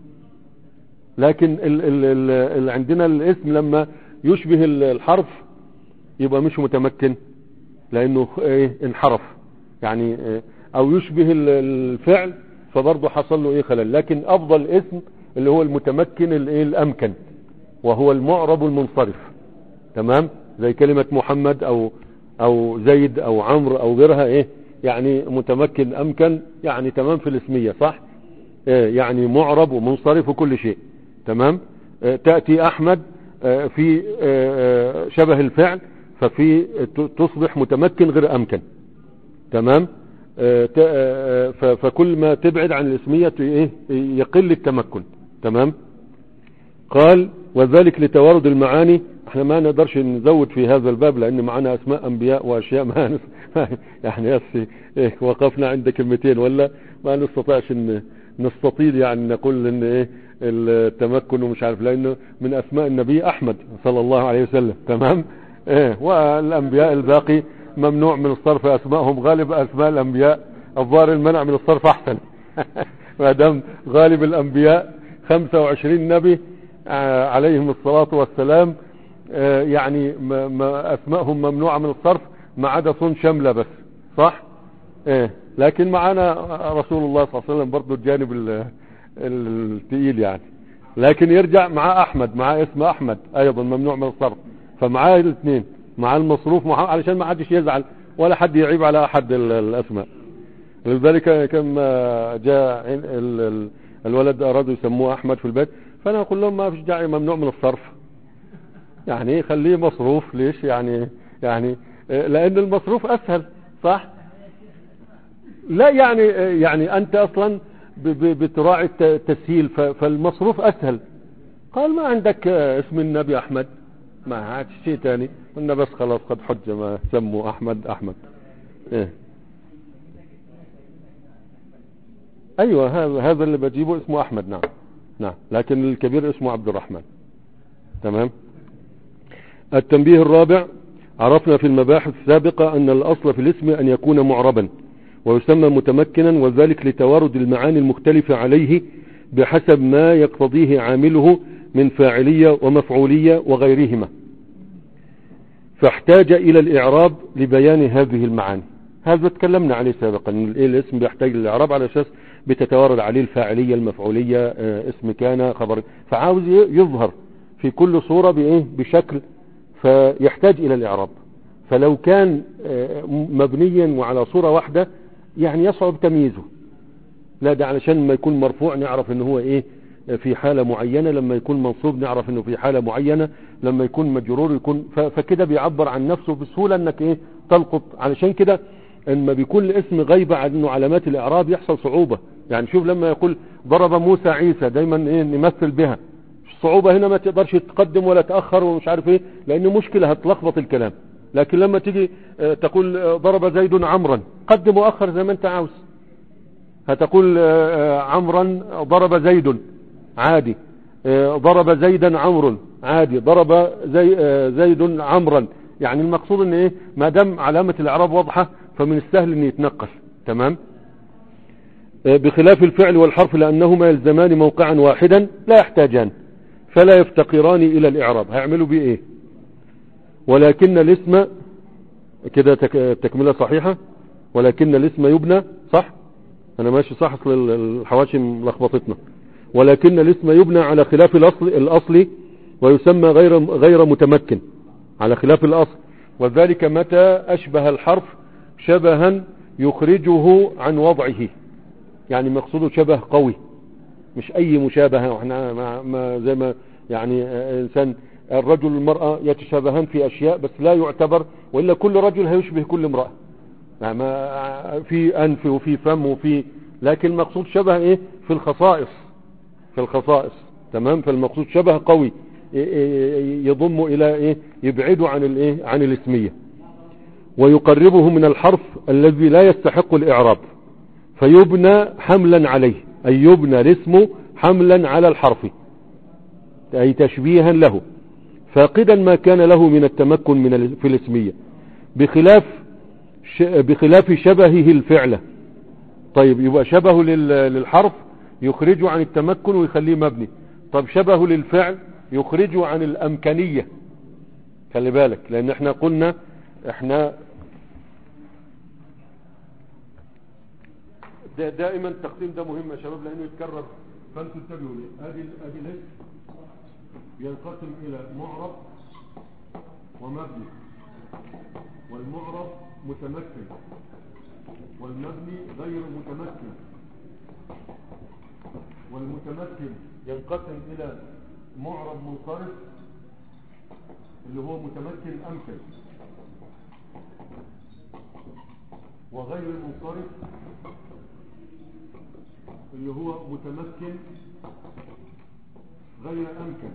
لكن ال ال ال ال عندنا الاسم لما يشبه ال- الحرف يبقى مش متمكن لانه ايه انحرف يعني إيه او يشبه ال- الفعل فبرضه حصل له ايه خلل لكن افضل اسم اللي هو المتمكن الايه الامكن وهو المعرب المنصرف تمام زي كلمة محمد او او زيد او عمرو او غيرها ايه يعني متمكن امكن يعني تمام في الاسمية صح إيه يعني معرب ومنصرف وكل شيء تمام آه، تأتي احمد آه، في آه، آه، شبه الفعل ففي ت- تصبح متمكن غير امكن تمام آه، ت- آه، ف- فكل ما تبعد عن الاسمية ت- ايه يقل التمكن تمام قال وذلك لتوارد المعاني احنا ما نقدرش نزود في هذا الباب لان معنا اسماء انبياء واشياء ما نس... يعني يس إيه وقفنا عند كلمتين ولا ما نستطيعش ان نستطيل يعني نقول ان ايه التمكن ومش عارف لانه من اسماء النبي احمد صلى الله عليه وسلم تمام ايه والانبياء الباقي ممنوع من الصرف اسمائهم غالب اسماء الانبياء الظاهر المنع من الصرف احسن ما دام غالب الانبياء 25 نبي آه، عليهم الصلاة والسلام آه، يعني ما ما اسمائهم ممنوعة من الصرف ما عدا صن شملة بس صح ايه لكن معانا رسول الله صلى الله عليه وسلم برضه الجانب ال- الثقيل يعني لكن يرجع مع احمد مع اسم احمد ايضا ممنوع من الصرف فمعاه الاثنين مع المصروف مع علشان ما حدش يزعل ولا حد يعيب على احد ال- الاسماء لذلك كما جاء عن- ال- ال- الولد ارادوا يسموه احمد في البيت فانا اقول لهم ما فيش داعي ممنوع من الصرف يعني خليه مصروف ليش يعني يعني آه، لان المصروف اسهل صح لا يعني آه، يعني انت اصلا ب- ب- بتراعي الت- التسهيل ف- فالمصروف اسهل قال ما عندك آه، اسم النبي احمد ما عاد شيء تاني قلنا بس خلاص قد حجة ما سموا احمد احمد ايه ايوه هذا هذا اللي بجيبه اسمه احمد نعم نعم لكن الكبير اسمه عبد الرحمن تمام التنبيه الرابع عرفنا في المباحث السابقة أن الأصل في الاسم أن يكون معربا ويسمى متمكنا وذلك لتوارد المعاني المختلفة عليه بحسب ما يقتضيه عامله من فاعلية ومفعولية وغيرهما فاحتاج إلى الإعراب لبيان هذه المعاني هذا تكلمنا عليه سابقا إن الإيه الاسم بيحتاج للإعراب على أساس بتتوارد عليه الفاعلية المفعولية آه، اسم كان خبر فعاوز ي- يظهر في كل صورة بإيه بشكل فيحتاج إلى الإعراب فلو كان آه، مبنيا وعلى صورة واحدة يعني يصعب تمييزه لا ده علشان لما يكون مرفوع نعرف ان هو ايه في حالة معينة لما يكون منصوب نعرف انه في حالة معينة لما يكون مجرور يكون ف- فكده بيعبر عن نفسه بسهولة انك ايه تلقط علشان كده اما بيكون الاسم غايبة عنه علامات الاعراب يحصل صعوبة يعني شوف لما يقول ضرب موسى عيسى دايما ايه نمثل بها الصعوبة هنا ما تقدرش تقدم ولا تأخر ومش عارف ايه لان مشكلة هتلخبط الكلام لكن لما تيجي آه، تقول آه، ضرب زيد عمرا قدم واخر زي ما انت عاوز هتقول آه، آه، عمرا ضرب زيد عادي آه، ضرب زيدا عمرو عادي ضرب زي آه، زيد عمرا يعني المقصود ان ايه ما دام علامة الاعراب واضحة فمن السهل ان يتنقل تمام آه، بخلاف الفعل والحرف لانهما يلزمان موقعا واحدا لا يحتاجان فلا يفتقران الى الاعراب هيعملوا بيه ايه ولكن الاسم كده تك- تكملة صحيحة ولكن الاسم يبنى صح انا ماشي صح اصل ال- الحواشي ملخبطتنا ولكن الاسم يبنى على خلاف الاصل الاصلي ويسمى غير غير متمكن على خلاف الاصل وذلك متى اشبه الحرف شبها يخرجه عن وضعه يعني مقصوده شبه قوي مش اي مشابهة واحنا ما ما زي ما يعني آه، انسان الرجل والمرأة يتشابهان في اشياء بس لا يعتبر والا كل رجل هيشبه كل امرأة يعني ما في انف وفي فم وفي لكن المقصود شبه ايه في الخصائص في الخصائص تمام فالمقصود شبه قوي ي- ي- يضم الى ايه يبعده عن الايه عن الاسمية ويقربه من الحرف الذي لا يستحق الاعراب فيبنى حملا عليه اي يبنى الاسم حملا على الحرف اي تشبيها له فاقدا ما كان له من التمكن من ال- في الاسمية بخلاف ش- بخلاف شبهه الفعل طيب يبقى شبهه لل- للحرف يخرجه عن التمكن ويخليه مبني طب شبهه للفعل يخرجه عن الامكانية خلي بالك لان احنا قلنا احنا دا دائما التقسيم ده مهم يا شباب لانه يتكرر فانتوا انتبهوا ليه ادي ال- ادي الاسم ينقسم الى معرب ومبني والمعرب متمكن والمبني غير متمكن والمتمكن ينقسم الى معرب منصرف اللي هو متمكن امكن وغير منصرف اللي هو متمكن غير امكن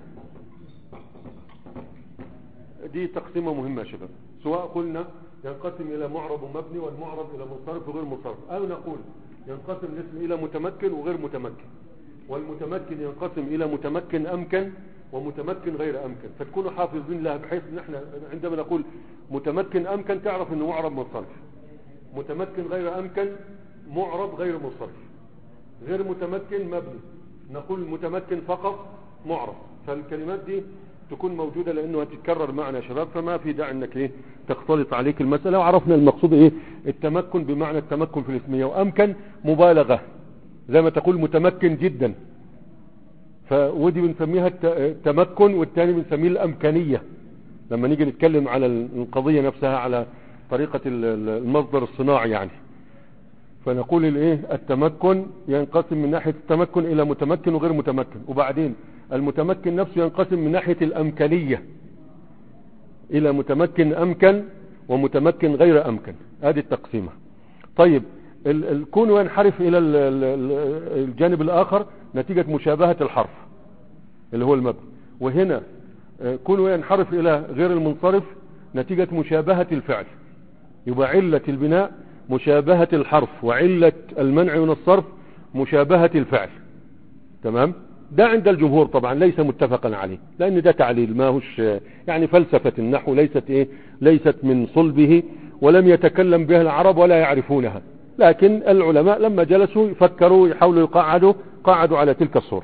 دي تقسيمة مهمة يا شباب سواء قلنا ينقسم الى معرب ومبني والمعرب الى منصرف وغير منصرف او نقول ينقسم الاسم الى متمكن وغير متمكن والمتمكن ينقسم الى متمكن امكن ومتمكن غير امكن فتكونوا حافظين لها بحيث ان احنا عندما نقول متمكن امكن تعرف انه معرب منصرف متمكن غير امكن معرب غير منصرف غير متمكن مبني نقول متمكن فقط معرب فالكلمات دي تكون موجودة لانه هتتكرر معنا يا شباب فما في داعي انك ايه تختلط عليك المسألة وعرفنا المقصود ايه التمكن بمعنى التمكن في الاسمية وامكن مبالغة زي ما تقول متمكن جدا فودي بنسميها الت- التمكن والتاني بنسميه الامكانية لما نيجي نتكلم على القضية نفسها على طريقة ال- ال- المصدر الصناعي يعني فنقول الايه التمكن ينقسم من ناحية التمكن الى متمكن وغير متمكن وبعدين المتمكن نفسه ينقسم من ناحية الامكانية الى متمكن امكن ومتمكن غير امكن هذه التقسيمة طيب ال- الكون ينحرف الى ال- ال- ال- الجانب الاخر نتيجة مشابهة الحرف اللي هو المبني وهنا آه، كونه ينحرف الى غير المنصرف نتيجة مشابهة الفعل يبقى علة البناء مشابهة الحرف وعلة المنع من الصرف مشابهة الفعل تمام ده عند الجمهور طبعا ليس متفقا عليه لان ده تعليل ما هوش يعني فلسفة النحو ليست ايه ليست من صلبه ولم يتكلم بها العرب ولا يعرفونها لكن العلماء لما جلسوا يفكروا يحاولوا يقعدوا قعدوا على تلك الصورة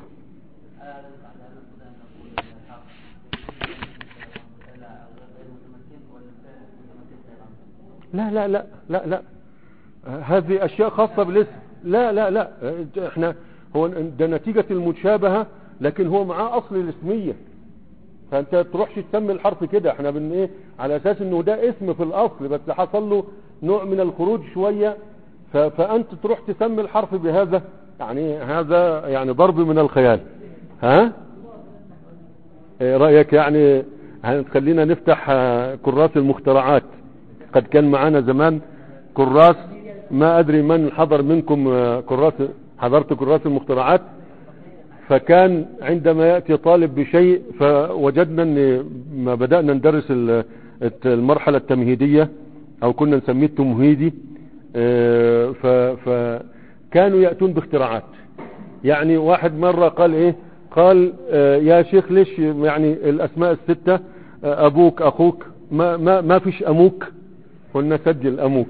لا لا لا لا لا هذه اشياء خاصة بالاسم لا لا لا احنا هو ده نتيجة المشابهة لكن هو معاه اصل الاسمية فانت تروحش تسمي الحرف كده احنا بن ايه على اساس انه ده اسم في الاصل بس حصل له نوع من الخروج شوية ف- فانت تروح تسمي الحرف بهذا يعني هذا يعني ضرب من الخيال ها إيه رأيك يعني هتخلينا نفتح آه، كراس المخترعات قد كان معانا زمان كراس ما ادري من حضر منكم آه، كراس حضرت كراس المخترعات فكان عندما يأتي طالب بشيء فوجدنا ان ما بدأنا ندرس ال- الت- المرحلة التمهيدية او كنا نسميه التمهيدي آه، ف- فكانوا يأتون باختراعات يعني واحد مرة قال ايه قال آه، يا شيخ ليش يعني الاسماء الستة آه، ابوك اخوك ما, ما, ما فيش اموك قلنا سجل اموك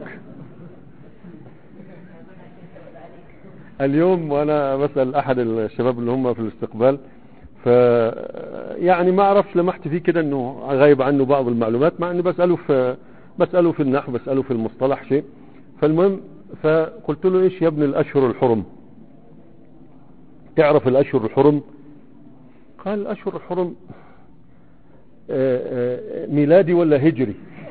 اليوم وانا بسأل احد الشباب اللي هم في الاستقبال ف يعني ما اعرفش لمحت فيه كده انه غايب عنه بعض المعلومات مع اني بسأله في بسأله في النحو بسأله في المصطلح شيء فالمهم فقلت له ايش يا ابن الاشهر الحرم تعرف الاشهر الحرم قال الاشهر الحرم آه، آه، ميلادي ولا هجري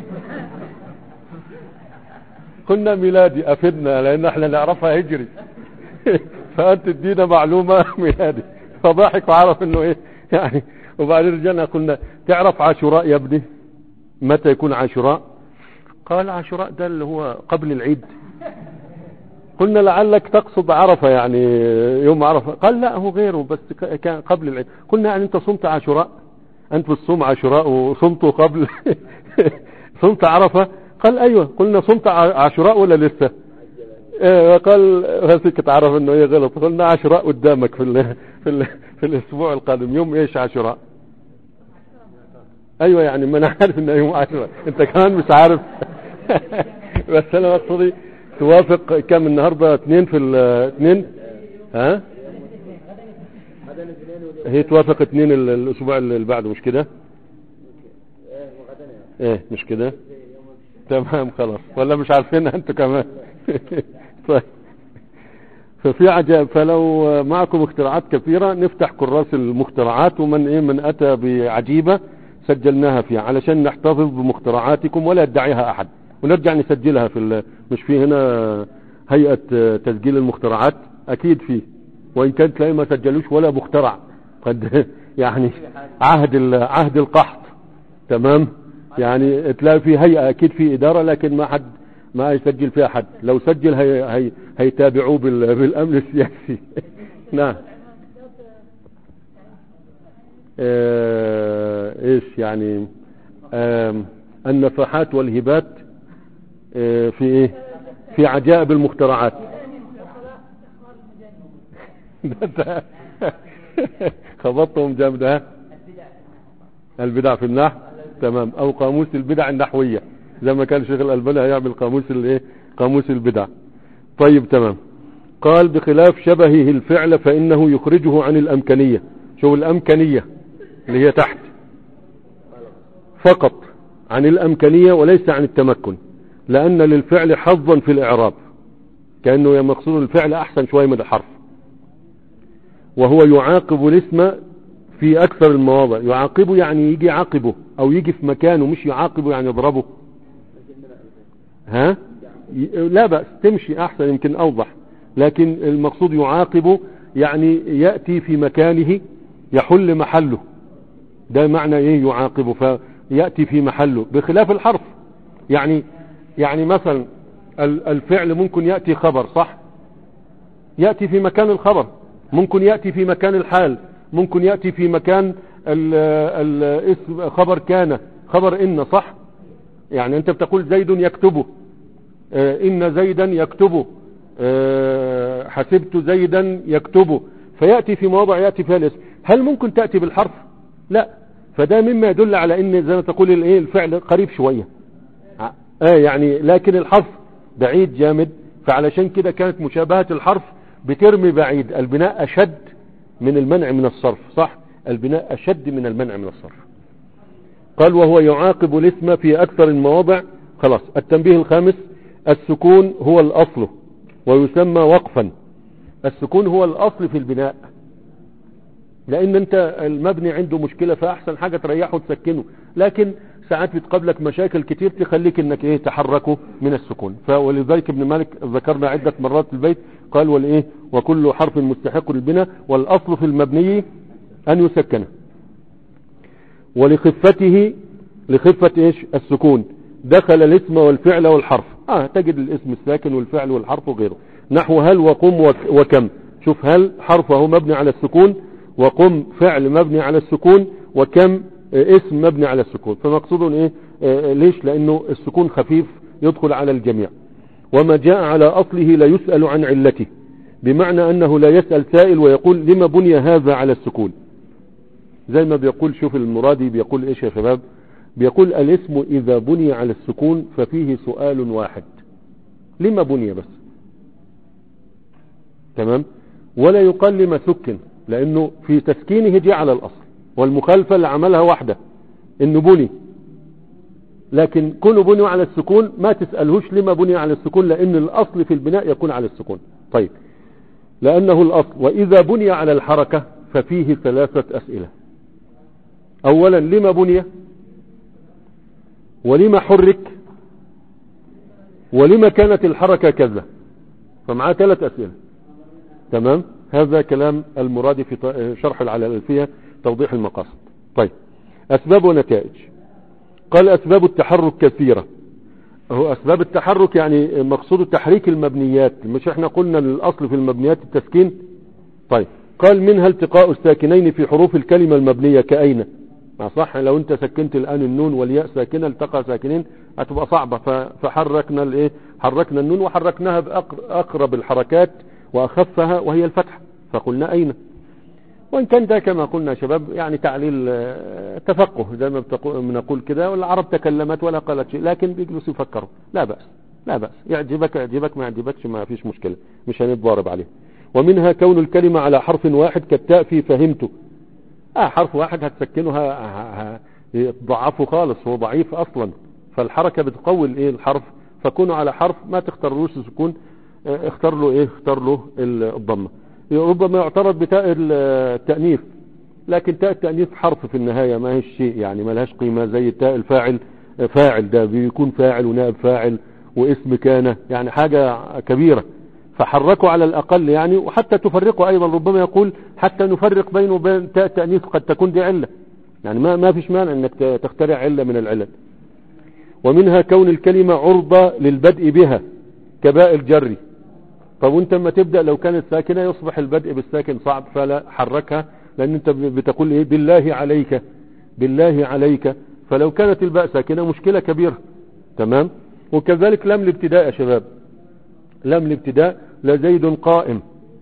قلنا ميلادي افدنا لان احنا نعرفها هجري فانت تدينا معلومة ميلادي فضحك وعرف انه ايه يعني وبعدين رجعنا قلنا تعرف عاشوراء يا ابني متى يكون عاشوراء قال عاشوراء ده اللي هو قبل العيد قلنا لعلك تقصد عرفة يعني يوم عرفة قال لا هو غيره بس ك- كان قبل العيد قلنا يعني انت صمت عاشوراء انت بتصوم عاشوراء وصمته قبل صمت عرفة قال ايوه قلنا صمت ع- عاشوراء ولا لسه إيه قال هسيك تعرف انه ايه غلط قلنا عاشوراء قدامك في ال في ال في الاسبوع القادم يوم ايش عاشوراء ايوه يعني ما انا عارف انه يوم عاشوراء انت كمان مش عارف بس انا مقصدي توافق كم النهارده اثنين في الاثنين ها هي توافق اثنين ال- الاسبوع اللي بعده مش كده ايه مش كده تمام خلاص ولا مش عارفينها انتوا كمان طيب ففي عجائب فلو معكم اختراعات كثيرة نفتح كراس المخترعات ومن ايه من اتى بعجيبة سجلناها فيها علشان نحتفظ بمخترعاتكم ولا يدعيها احد ونرجع نسجلها في ال- مش في هنا هيئة آه، تسجيل المخترعات اكيد فيه وان كان تلاقي ما سجلوش ولا مخترع قد يعني عهد ال- عهد القحط تمام يعني تلاقي في هيئة اكيد في ادارة لكن ما حد ما يسجل فيها حد لو سجل هي هي هيتابعوه بال- بالامن السياسي نعم آه، ايش يعني آم، النفحات والهبات آه، في ايه في عجائب المخترعات ده أنت خبطتهم جامد ها البدع في النحو تمام او قاموس البدع النحوية زي ما كان الشيخ الألباني هيعمل قاموس الايه قاموس البدع طيب تمام قال بخلاف شبهه الفعل فإنه يخرجه عن الأمكانية شو الأمكانية اللي هي تحت فقط عن الأمكانية وليس عن التمكن لأن للفعل حظا في الإعراب كأنه مقصود الفعل أحسن شوية من الحرف وهو يعاقب الاسم في أكثر المواضع يعاقبه يعني يجي عاقبه أو يجي في مكانه مش يعاقبه يعني يضربه ها ي- لا بأس تمشي أحسن يمكن أوضح لكن المقصود يعاقبه يعني يأتي في مكانه يحل محله ده معنى ايه يعاقبه فيأتي في محله بخلاف الحرف يعني يعني مثلا ال- الفعل ممكن يأتي خبر صح يأتي في مكان الخبر ممكن يأتي في مكان الحال ممكن يأتي في مكان ال- الاسم خبر كان خبر إن صح يعني انت بتقول زيد يكتبه آه، إن زيدا يكتبه آه، حسبت زيدا يكتبه فيأتي في مواضع يأتي فيها الاسم هل ممكن تأتي بالحرف لا فده مما يدل على ان زي ما تقول الايه الفعل قريب شوية اه يعني لكن الحرف بعيد جامد فعلشان كده كانت مشابهة الحرف بترمي بعيد البناء اشد من المنع من الصرف صح البناء اشد من المنع من الصرف قال وهو يعاقب الاسم في اكثر المواضع خلاص التنبيه الخامس السكون هو الاصل ويسمى وقفا السكون هو الاصل في البناء لان انت المبني عنده مشكلة فاحسن حاجة تريحه وتسكنه لكن ساعات بتقابلك مشاكل كتير تخليك انك ايه تحركه من السكون فولذلك ابن مالك ذكرنا عدة مرات في البيت قال والايه وكل حرف مستحق للبناء والاصل في المبني ان يسكن ولخفته لخفة ايش السكون دخل الاسم والفعل والحرف اه تجد الاسم الساكن والفعل والحرف وغيره نحو هل وقم وك- وكم شوف هل حرفه مبني على السكون وقم فعل مبني على السكون وكم آه، اسم مبني على السكون فمقصود ايه آه، ليش لانه السكون خفيف يدخل على الجميع وما جاء على اصله لا يسأل عن علته بمعنى انه لا يسأل سائل ويقول لما بني هذا على السكون زي ما بيقول شوف المرادي بيقول ايش يا شباب بيقول الاسم اذا بني على السكون ففيه سؤال واحد لما بني بس تمام ولا يقال لما سكن لانه في تسكينه جاء على الاصل والمخالفة اللي عملها واحدة انه بني لكن كونه بني على السكون ما تسألهوش لما بني على السكون لان الاصل في البناء يكون على السكون طيب لانه الاصل واذا بني على الحركة ففيه ثلاثة اسئلة اولا لما بني ولما حرك ولما كانت الحركة كذا فمعاه ثلاث اسئلة تمام هذا كلام المراد في ط- شرح على الألفية توضيح المقاصد طيب أسباب ونتائج قال أسباب التحرك كثيرة هو أسباب التحرك يعني مقصود تحريك المبنيات مش احنا قلنا الأصل في المبنيات التسكين طيب قال منها التقاء الساكنين في حروف الكلمة المبنية كأين ما صح لو انت سكنت الآن النون والياء ساكنة التقى ساكنين هتبقى صعبة ف- فحركنا الايه حركنا النون وحركناها بأقرب الحركات وأخفها وهي الفتحة فقلنا أين وإن كان ده كما قلنا يا شباب يعني تعليل آه، تفقه زي ما بتقو- بنقول كده والعرب تكلمت ولا قالت شيء لكن بيجلسوا يفكروا لا بأس لا بأس يعجبك يعجبك ما يعجبكش ما فيش مشكلة مش هنتضارب عليه ومنها كون الكلمة على حرف واحد كالتاء في فهمته اه حرف واحد هتسكنه ه- ه- ه- تضعفه خالص هو ضعيف اصلا فالحركة بتقوي الايه الحرف فكونه على حرف ما تختارلوش السكون آه، اختار له ايه اختار له ال- الضمة ربما يعترض بتاء ال- التأنيث لكن تاء التأنيث حرف في النهاية ما هي شيء يعني ما لهاش قيمة زي تاء الفاعل آه، فاعل ده بيكون فاعل ونائب فاعل واسم كان يعني حاجة كبيرة فحركوا على الأقل يعني وحتى تفرقوا أيضا ربما يقول حتى نفرق بينه وبين تاء التأنيث قد تكون دي علة يعني ما ما فيش مانع انك ت- تخترع علة من العلل ومنها كون الكلمة عرضة للبدء بها كباء الجري طب وانت لما تبدأ لو كانت ساكنة يصبح البدء بالساكن صعب فلا حركها لان انت بتقول ايه بالله عليك بالله عليك فلو كانت الباء ساكنة مشكلة كبيرة تمام وكذلك لم الابتداء يا شباب لم الابتداء لزيد قائم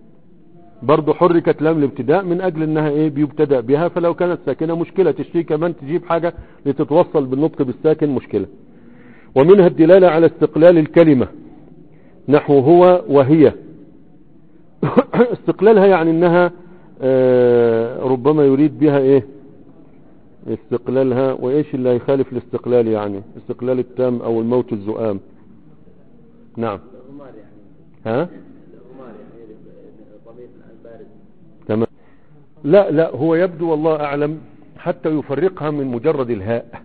برضه حركت لام الابتداء من اجل انها ايه بيبتدأ بها فلو كانت ساكنة مشكلة تشتري كمان تجيب حاجة لتتوصل بالنطق بالساكن مشكلة ومنها الدلالة على استقلال الكلمة نحو هو وهي استقلالها يعني انها آه، ربما يريد بها ايه استقلالها وايش اللي هيخالف الاستقلال يعني استقلال التام او الموت الزؤام نعم الرمال يعني ها الرمال يعني ضمير البارد تمام لا لا هو يبدو والله اعلم حتى يفرقها من مجرد الهاء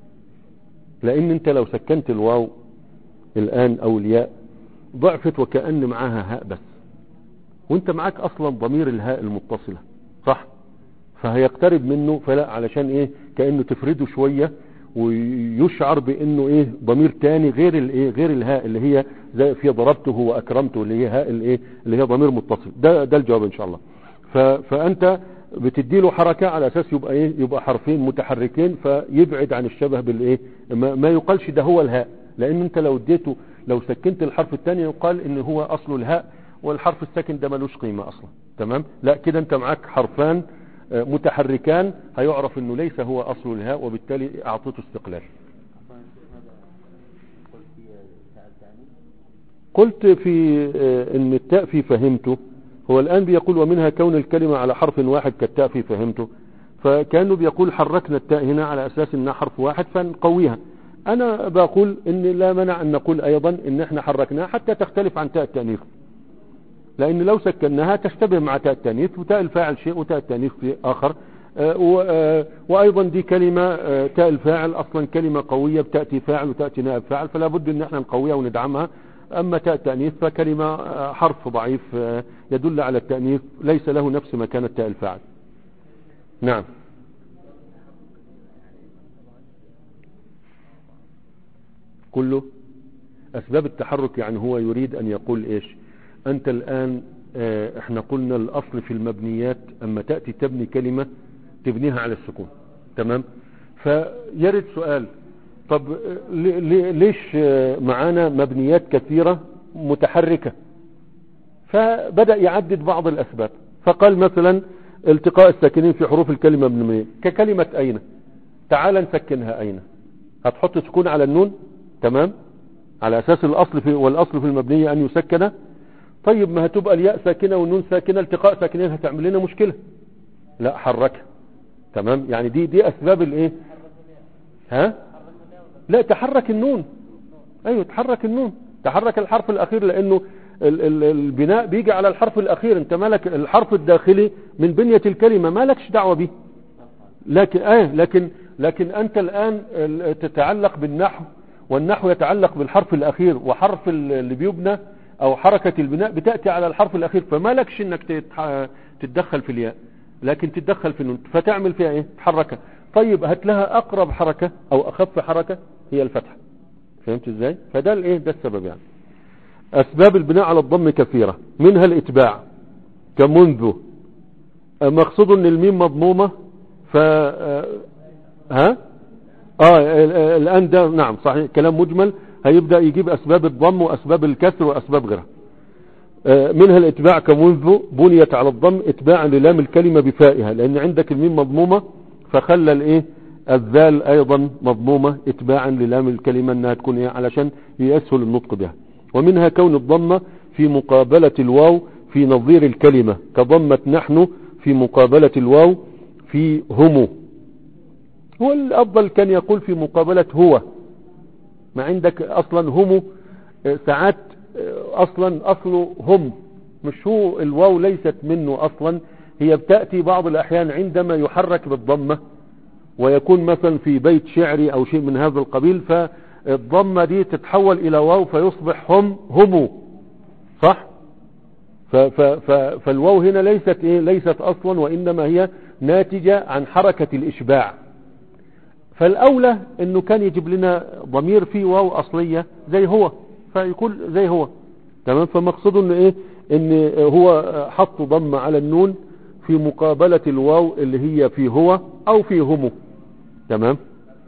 لان انت لو سكنت الواو الان او الياء ضعفت وكأن معاها هاء بس وانت معاك اصلا ضمير الهاء المتصلة صح فهيقترب منه فلا علشان ايه كأنه تفرده شوية ويشعر بانه ايه ضمير تاني غير الايه غير الهاء اللي هي زي في ضربته واكرمته اللي هي هاء الايه اللي هي ضمير متصل ده ده الجواب ان شاء الله ف فانت بتدي له حركة على اساس يبقى ايه يبقى حرفين متحركين فيبعد عن الشبه بالايه ما, ما يقالش ده هو الهاء لان انت لو اديته لو سكنت الحرف الثاني يقال ان هو اصله الهاء والحرف الساكن ده ملوش قيمة اصلا تمام لا كده انت معاك حرفان آه، متحركان هيعرف انه ليس هو اصل الهاء وبالتالي اعطيته استقلال قلت في آه، ان التاء في فهمته هو الان بيقول ومنها كون الكلمة على حرف واحد كالتاء في فهمته فكانه بيقول حركنا التاء هنا على اساس انها حرف واحد فنقويها انا بقول ان لا منع ان نقول ايضا ان احنا حركناها حتى تختلف عن تاء التانيث لان لو سكناها تشتبه مع تاء التانيث وتاء الفاعل شيء وتاء التانيث شيء اخر آه، و- آه، وايضا دي كلمة آه، تاء الفاعل اصلا كلمة قوية بتأتي فاعل وتأتي نائب فاعل فلا بد ان احنا نقويها وندعمها أما تاء التأنيث فكلمة آه، حرف ضعيف آه، يدل على التأنيث ليس له نفس مكانة تاء الفاعل نعم كله أسباب التحرك يعني هو يريد أن يقول إيش أنت الآن آه، احنا قلنا الأصل في المبنيات أما تأتي تبني كلمة تبنيها على السكون تمام فيرد سؤال طب آه، لي- لي- ليش آه، معانا مبنيات كثيرة متحركة فبدأ يعدد بعض الأسباب فقال مثلا التقاء الساكنين في حروف الكلمة المبنية ككلمة أين تعال نسكنها أين هتحط سكون على النون تمام على أساس الأصل في والأصل في المبنية أن يسكن طيب ما هتبقى الياء ساكنة والنون ساكنة التقاء ساكنين هتعمل لنا مشكلة لا حركها تمام يعني دي دي أسباب الإيه ها لا تحرك النون ايوه تحرك النون تحرك الحرف الاخير لانه ال ال البناء بيجي على الحرف الاخير انت مالك الحرف الداخلي من بنية الكلمة مالكش دعوة به لكن ايه لكن لكن انت الان ال- تتعلق بالنحو والنحو يتعلق بالحرف الاخير وحرف ال- اللي بيبنى او حركة البناء بتأتي على الحرف الاخير فمالكش انك تتح- تتدخل في الياء لكن تتدخل في النون فتعمل فيها ايه تحركها طيب هات لها اقرب حركة او اخف حركة هي الفتحة فهمت ازاي فده الايه ده السبب يعني اسباب البناء على الضم كثيرة منها الاتباع كمنذ مقصود ان الميم مضمومة ف آه، ها اه ال- ال- الان ده نعم صحيح كلام مجمل هيبدأ يجيب اسباب الضم واسباب الكسر واسباب غيرها آه، منها الاتباع كمنذ بنيت على الضم اتباعا للام الكلمة بفائها لان عندك الميم مضمومة فخلى الايه الذال ايضا مضمومة اتباعا للام الكلمة انها تكون ايه علشان يسهل النطق بها ومنها كون الضمة في مقابلة الواو في نظير الكلمة كضمة نحن في مقابلة الواو في هم هو الافضل كان يقول في مقابلة هو ما عندك اصلا هم آه، ساعات آه، اصلا اصله هم مش هو الواو ليست منه اصلا هي بتأتي بعض الاحيان عندما يحرك بالضمة ويكون مثلا في بيت شعري او شيء من هذا القبيل فالضمة دي تتحول الى واو فيصبح هم هم صح ف ف ف فالواو هنا ليست ايه ليست اصلا وانما هي ناتجة عن حركة الاشباع فالاولى انه كان يجيب لنا ضمير فيه واو اصلية زي هو فيكون زي هو تمام فمقصده انه ايه ان هو حط ضم على النون في مقابلة الواو اللي هي في هو او في هم تمام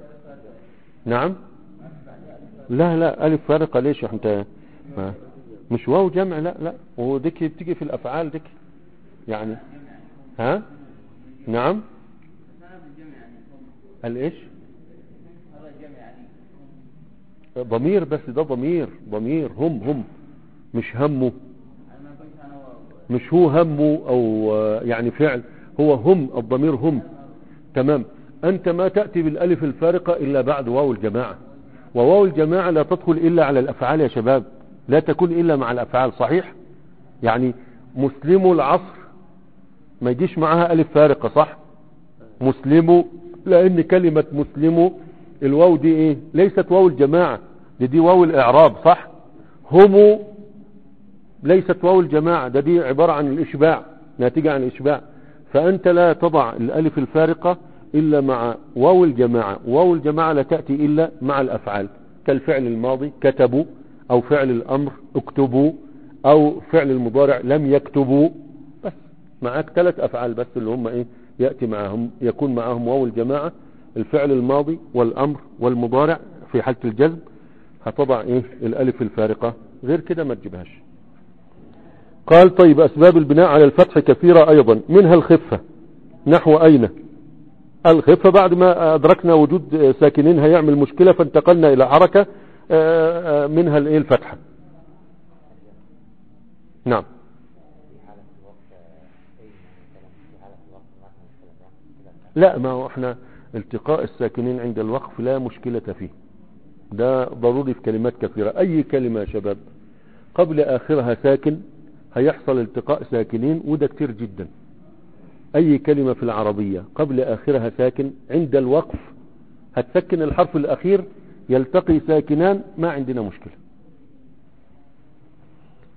نعم لا لا الف فارقة ليش انت ما مش واو جمع لا لا وديك بتيجي في الافعال ديك يعني ها نعم الايش ضمير بس ده ضمير ضمير هم هم مش همه مش هو همه او آه، يعني فعل هو هم الضمير هم تمام انت ما تأتي بالالف الفارقة الا بعد واو الجماعة وواو الجماعة لا تدخل الا على الافعال يا شباب لا تكون الا مع الافعال صحيح يعني مسلم العصر ما يجيش معها الف فارقة صح مسلم لان كلمة مسلم الواو دي ايه ليست واو الجماعة دي دي واو الاعراب صح هم ليست واو الجماعة ده دي عبارة عن الاشباع ناتجة عن الاشباع فانت لا تضع الالف الفارقة الا مع واو الجماعة واو الجماعة لا تأتي الا مع الافعال كالفعل الماضي كتبوا او فعل الامر اكتبوا او فعل المضارع لم يكتبوا بس معاك ثلاث افعال بس اللي هم ايه يأتي معهم يكون معهم واو الجماعة الفعل الماضي والامر والمضارع في حالة الجزم هتضع ايه الالف الفارقة غير كده ما تجيبهاش قال طيب اسباب البناء على الفتح كثيرة ايضا منها الخفة نحو اين الخفة بعد ما ادركنا وجود ساكنين هيعمل مشكلة فانتقلنا الى حركة آه، آه، منها الايه الفتحة نعم لا ما هو احنا التقاء الساكنين عند الوقف لا مشكلة فيه ده ضروري في كلمات كثيرة اي كلمة يا شباب قبل اخرها ساكن هيحصل التقاء ساكنين وده كتير جدا اي كلمة في العربية قبل اخرها ساكن عند الوقف هتسكن الحرف الاخير يلتقي ساكنان ما عندنا مشكلة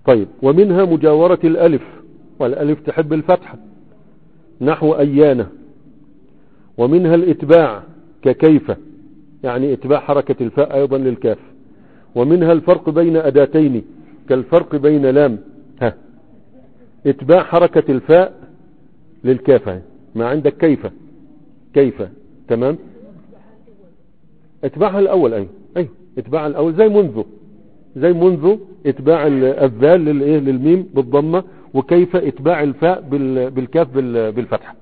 طيب ومنها مجاورة الألف والألف تحب الفتحة نحو أيانة ومنها الإتباع ككيف يعني إتباع حركة الفاء أيضا للكاف ومنها الفرق بين أداتين كالفرق بين لام ها إتباع حركة الفاء للكاف ما عندك كيف كيف تمام اتباعها الأول أي أي اتباع الأول زي منذ زي منذ اتباع ال- الذال للايه للميم بالضمه وكيف اتباع الفاء بال- بالكاف بال- بالفتحه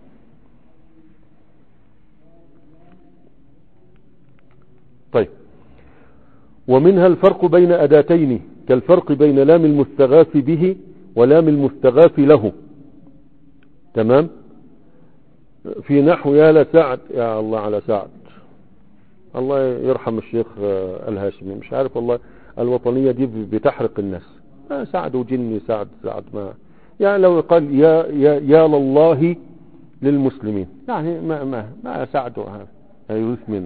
طيب ومنها الفرق بين اداتين كالفرق بين لام المستغاث به ولام المستغاث له تمام في نحو يا لسعد يا الله على سعد الله يرحم الشيخ آه، الهاشمي مش عارف والله الوطنية دي بتحرق الناس آه، سعد وجني سعد سعد ما يعني لو قال يا يا يا لله للمسلمين يعني ما ما ما سعد هيوث من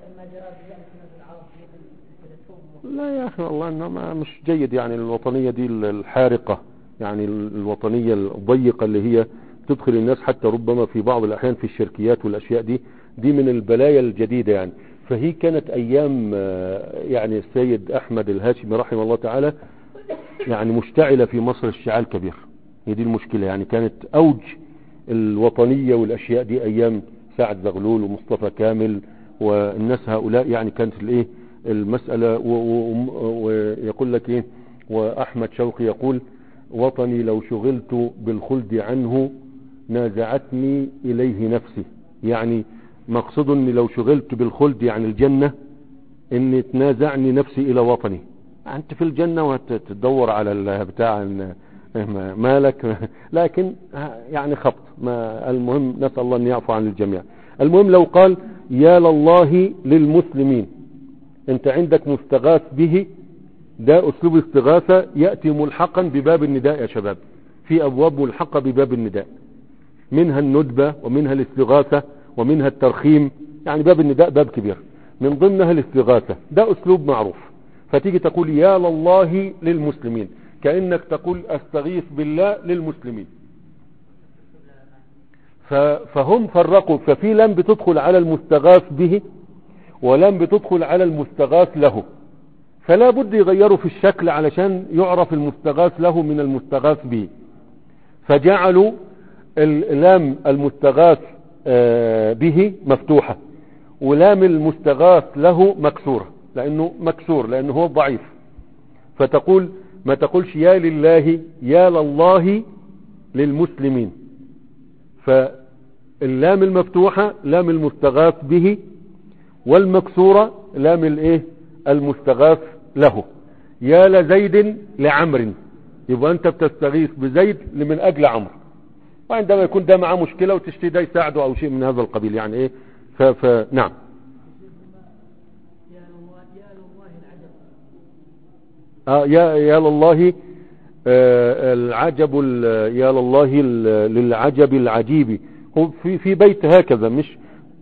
لا يا اخي والله انه ما مش جيد يعني الوطنية دي الحارقة يعني الوطنية الضيقة اللي هي تدخل الناس حتى ربما في بعض الاحيان في الشركيات والاشياء دي دي من البلايا الجديدة يعني فهي كانت ايام آه، يعني السيد احمد الهاشمي رحمه الله تعالى يعني مشتعلة في مصر اشتعال كبير هي دي المشكلة يعني كانت اوج الوطنية والاشياء دي ايام سعد زغلول ومصطفى كامل والناس هؤلاء يعني كانت الايه المسألة و- و- ويقول لك ايه واحمد شوقي يقول وطني لو شغلت بالخلد عنه نازعتني اليه نفسي يعني مقصد اني لو شغلت بالخلد يعني الجنة ان تنازعني نفسي الى وطني انت في الجنة وتدور على ال- بتاع إن- ما- مالك لكن يعني خبط ما المهم نسأل الله ان يعفو عن الجميع المهم لو قال يا لله للمسلمين انت عندك مستغاث به ده اسلوب استغاثة يأتي ملحقا بباب النداء يا شباب في ابواب ملحقة بباب النداء منها الندبة ومنها الاستغاثة ومنها الترخيم يعني باب النداء باب كبير من ضمنها الاستغاثة ده اسلوب معروف فتيجي تقول يا لله للمسلمين كأنك تقول استغيث بالله للمسلمين ف- فهم فرقوا ففي لم بتدخل على المستغاث به ولم بتدخل على المستغاث له فلا بد يغيروا في الشكل علشان يعرف المستغاث له من المستغاث به فجعلوا اللام المستغاث آه، به مفتوحة ولام المستغاث له مكسورة لأنه مكسور لأنه هو ضعيف فتقول ما تقولش يا لله يا لله للمسلمين فاللام المفتوحة لام المستغاث به والمكسورة لام الايه المستغاث له يا لزيد لعمر يبقى انت بتستغيث بزيد من اجل عمرو وعندما يكون ده معاه مشكلة وتشتي ده يساعده او شيء من هذا القبيل يعني ايه ف... ف... نعم آه يا يا لله آه العجب ال- يا لله ال- للعجب العجيب هو في في بيت هكذا مش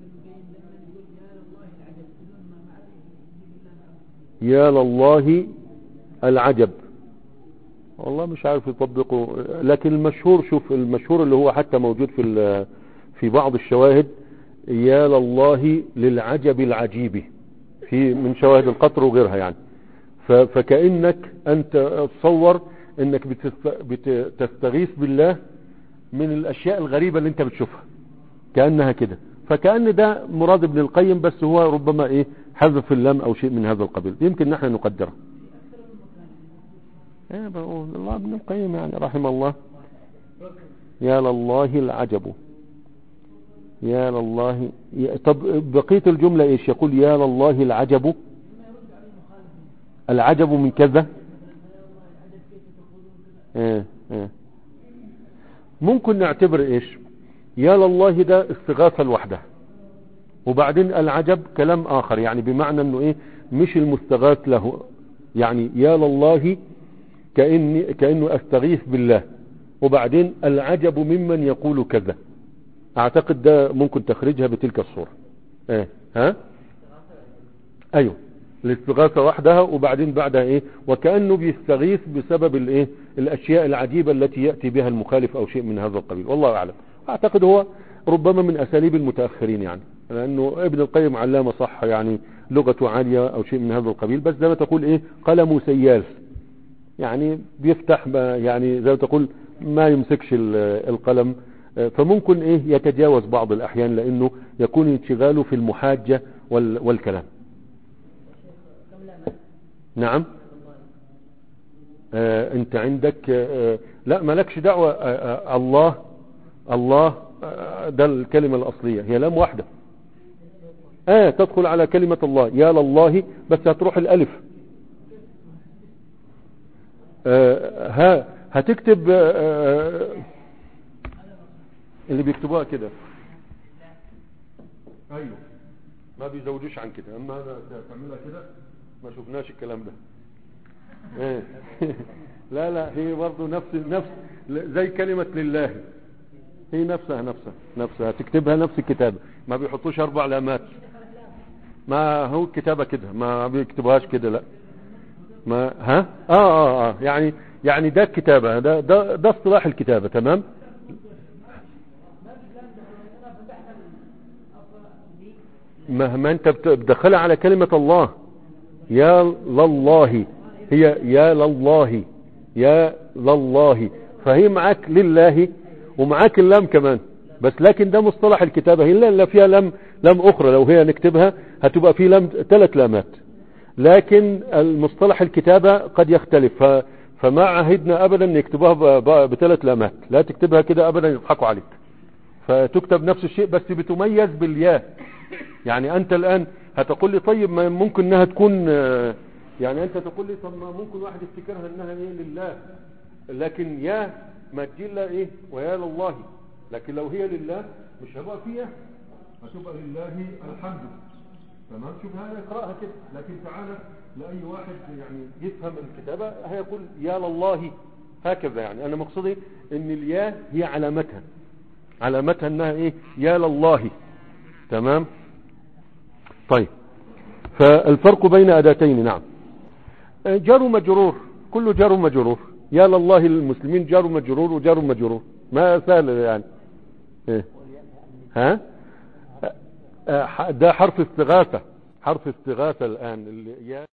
يا لله العجب والله مش عارف يطبقوا لكن المشهور شوف المشهور اللي هو حتى موجود في ال- في بعض الشواهد يا لله للعجب العجيب في من شواهد القطر وغيرها يعني ف- فكأنك انت تصور انك بتست- بتستغيث بالله من الاشياء الغريبة اللي انت بتشوفها كأنها كده فكأن ده مراد ابن القيم بس هو ربما ايه حذف اللام او شيء من هذا القبيل يمكن نحن نقدره ايه بقول الله ابن القيم يعني رحمه الله يا لله العجب يا لله يا- طب بقية الجملة ايش يقول يا لله العجب العجب من كذا ايه ايه ممكن نعتبر ايش يا لله ده استغاثة لوحدها وبعدين العجب كلام اخر يعني بمعنى انه ايه مش المستغاث له يعني يا لله كأني كأنه استغيث بالله وبعدين العجب ممن يقول كذا اعتقد ده ممكن تخرجها بتلك الصورة ايه ها ايوه الاستغاثة وحدها وبعدين بعدها ايه وكأنه بيستغيث بسبب الايه الاشياء العجيبة التي يأتي بها المخالف او شيء من هذا القبيل والله اعلم اعتقد هو ربما من اساليب المتأخرين يعني لانه ابن القيم علامة صح يعني لغته عالية او شيء من هذا القبيل بس زي ما تقول ايه قلم سيال يعني بيفتح ما يعني زي ما تقول ما يمسكش ال- القلم آه، فممكن ايه يتجاوز بعض الاحيان لانه يكون انشغاله في المحاجة وال- والكلام نعم آه انت عندك آه لا مالكش دعوة آه آه الله الله آه ده الكلمة الاصلية هي لام واحدة اه تدخل على كلمة الله يا لله بس هتروح الالف آه ها هتكتب آه آه اللي بيكتبوها كده ايوه ما بيزودوش عن كده اما انا تعملها كده ما شفناش الكلام ده ايه لا لا هي برضه نفس نفس زي كلمة لله هي نفسها نفسها نفسها تكتبها نفس الكتابة ما بيحطوش اربع لامات ما هو الكتابة كده ما بيكتبوهاش كده لا ما ها اه اه اه يعني يعني ده الكتابة ده ده ده اصطلاح الكتابة تمام مهما انت بت- بتدخلها على كلمة الله يا لله هي يا لله يا لله فهي معاك لله ومعاك اللام كمان بس لكن ده مصطلح الكتابة هي لا فيها لام لام اخرى لو هي نكتبها هتبقى في لام ثلاث لامات لكن المصطلح الكتابة قد يختلف ف- فما عهدنا ابدا نكتبها ب- ب- بثلاث لامات لا تكتبها كده ابدا يضحكوا عليك فتكتب نفس الشيء بس بتميز بالياء يعني انت الان هتقول لي طيب ما ممكن انها تكون آه، يعني انت تقول لي طب ما ممكن واحد يفتكرها انها ايه لله لكن يا ما تجي لها ايه ويا لله لكن لو هي لله مش هيبقى فيها هتبقى لله الحمد تمام شوف هذا اقراها كده لكن تعالى لاي واحد يعني يفهم الكتابه هيقول يا لله هكذا يعني انا مقصدي ان الياء هي علامتها علامتها انها ايه يا لله تمام طيب فالفرق بين اداتين نعم آه، جار ومجرور كله جار ومجرور يا لله المسلمين جار ومجرور وجار ومجرور ما سهل يعني إيه؟ ها آه، آه، ده حرف استغاثة حرف استغاثة الآن اللي يا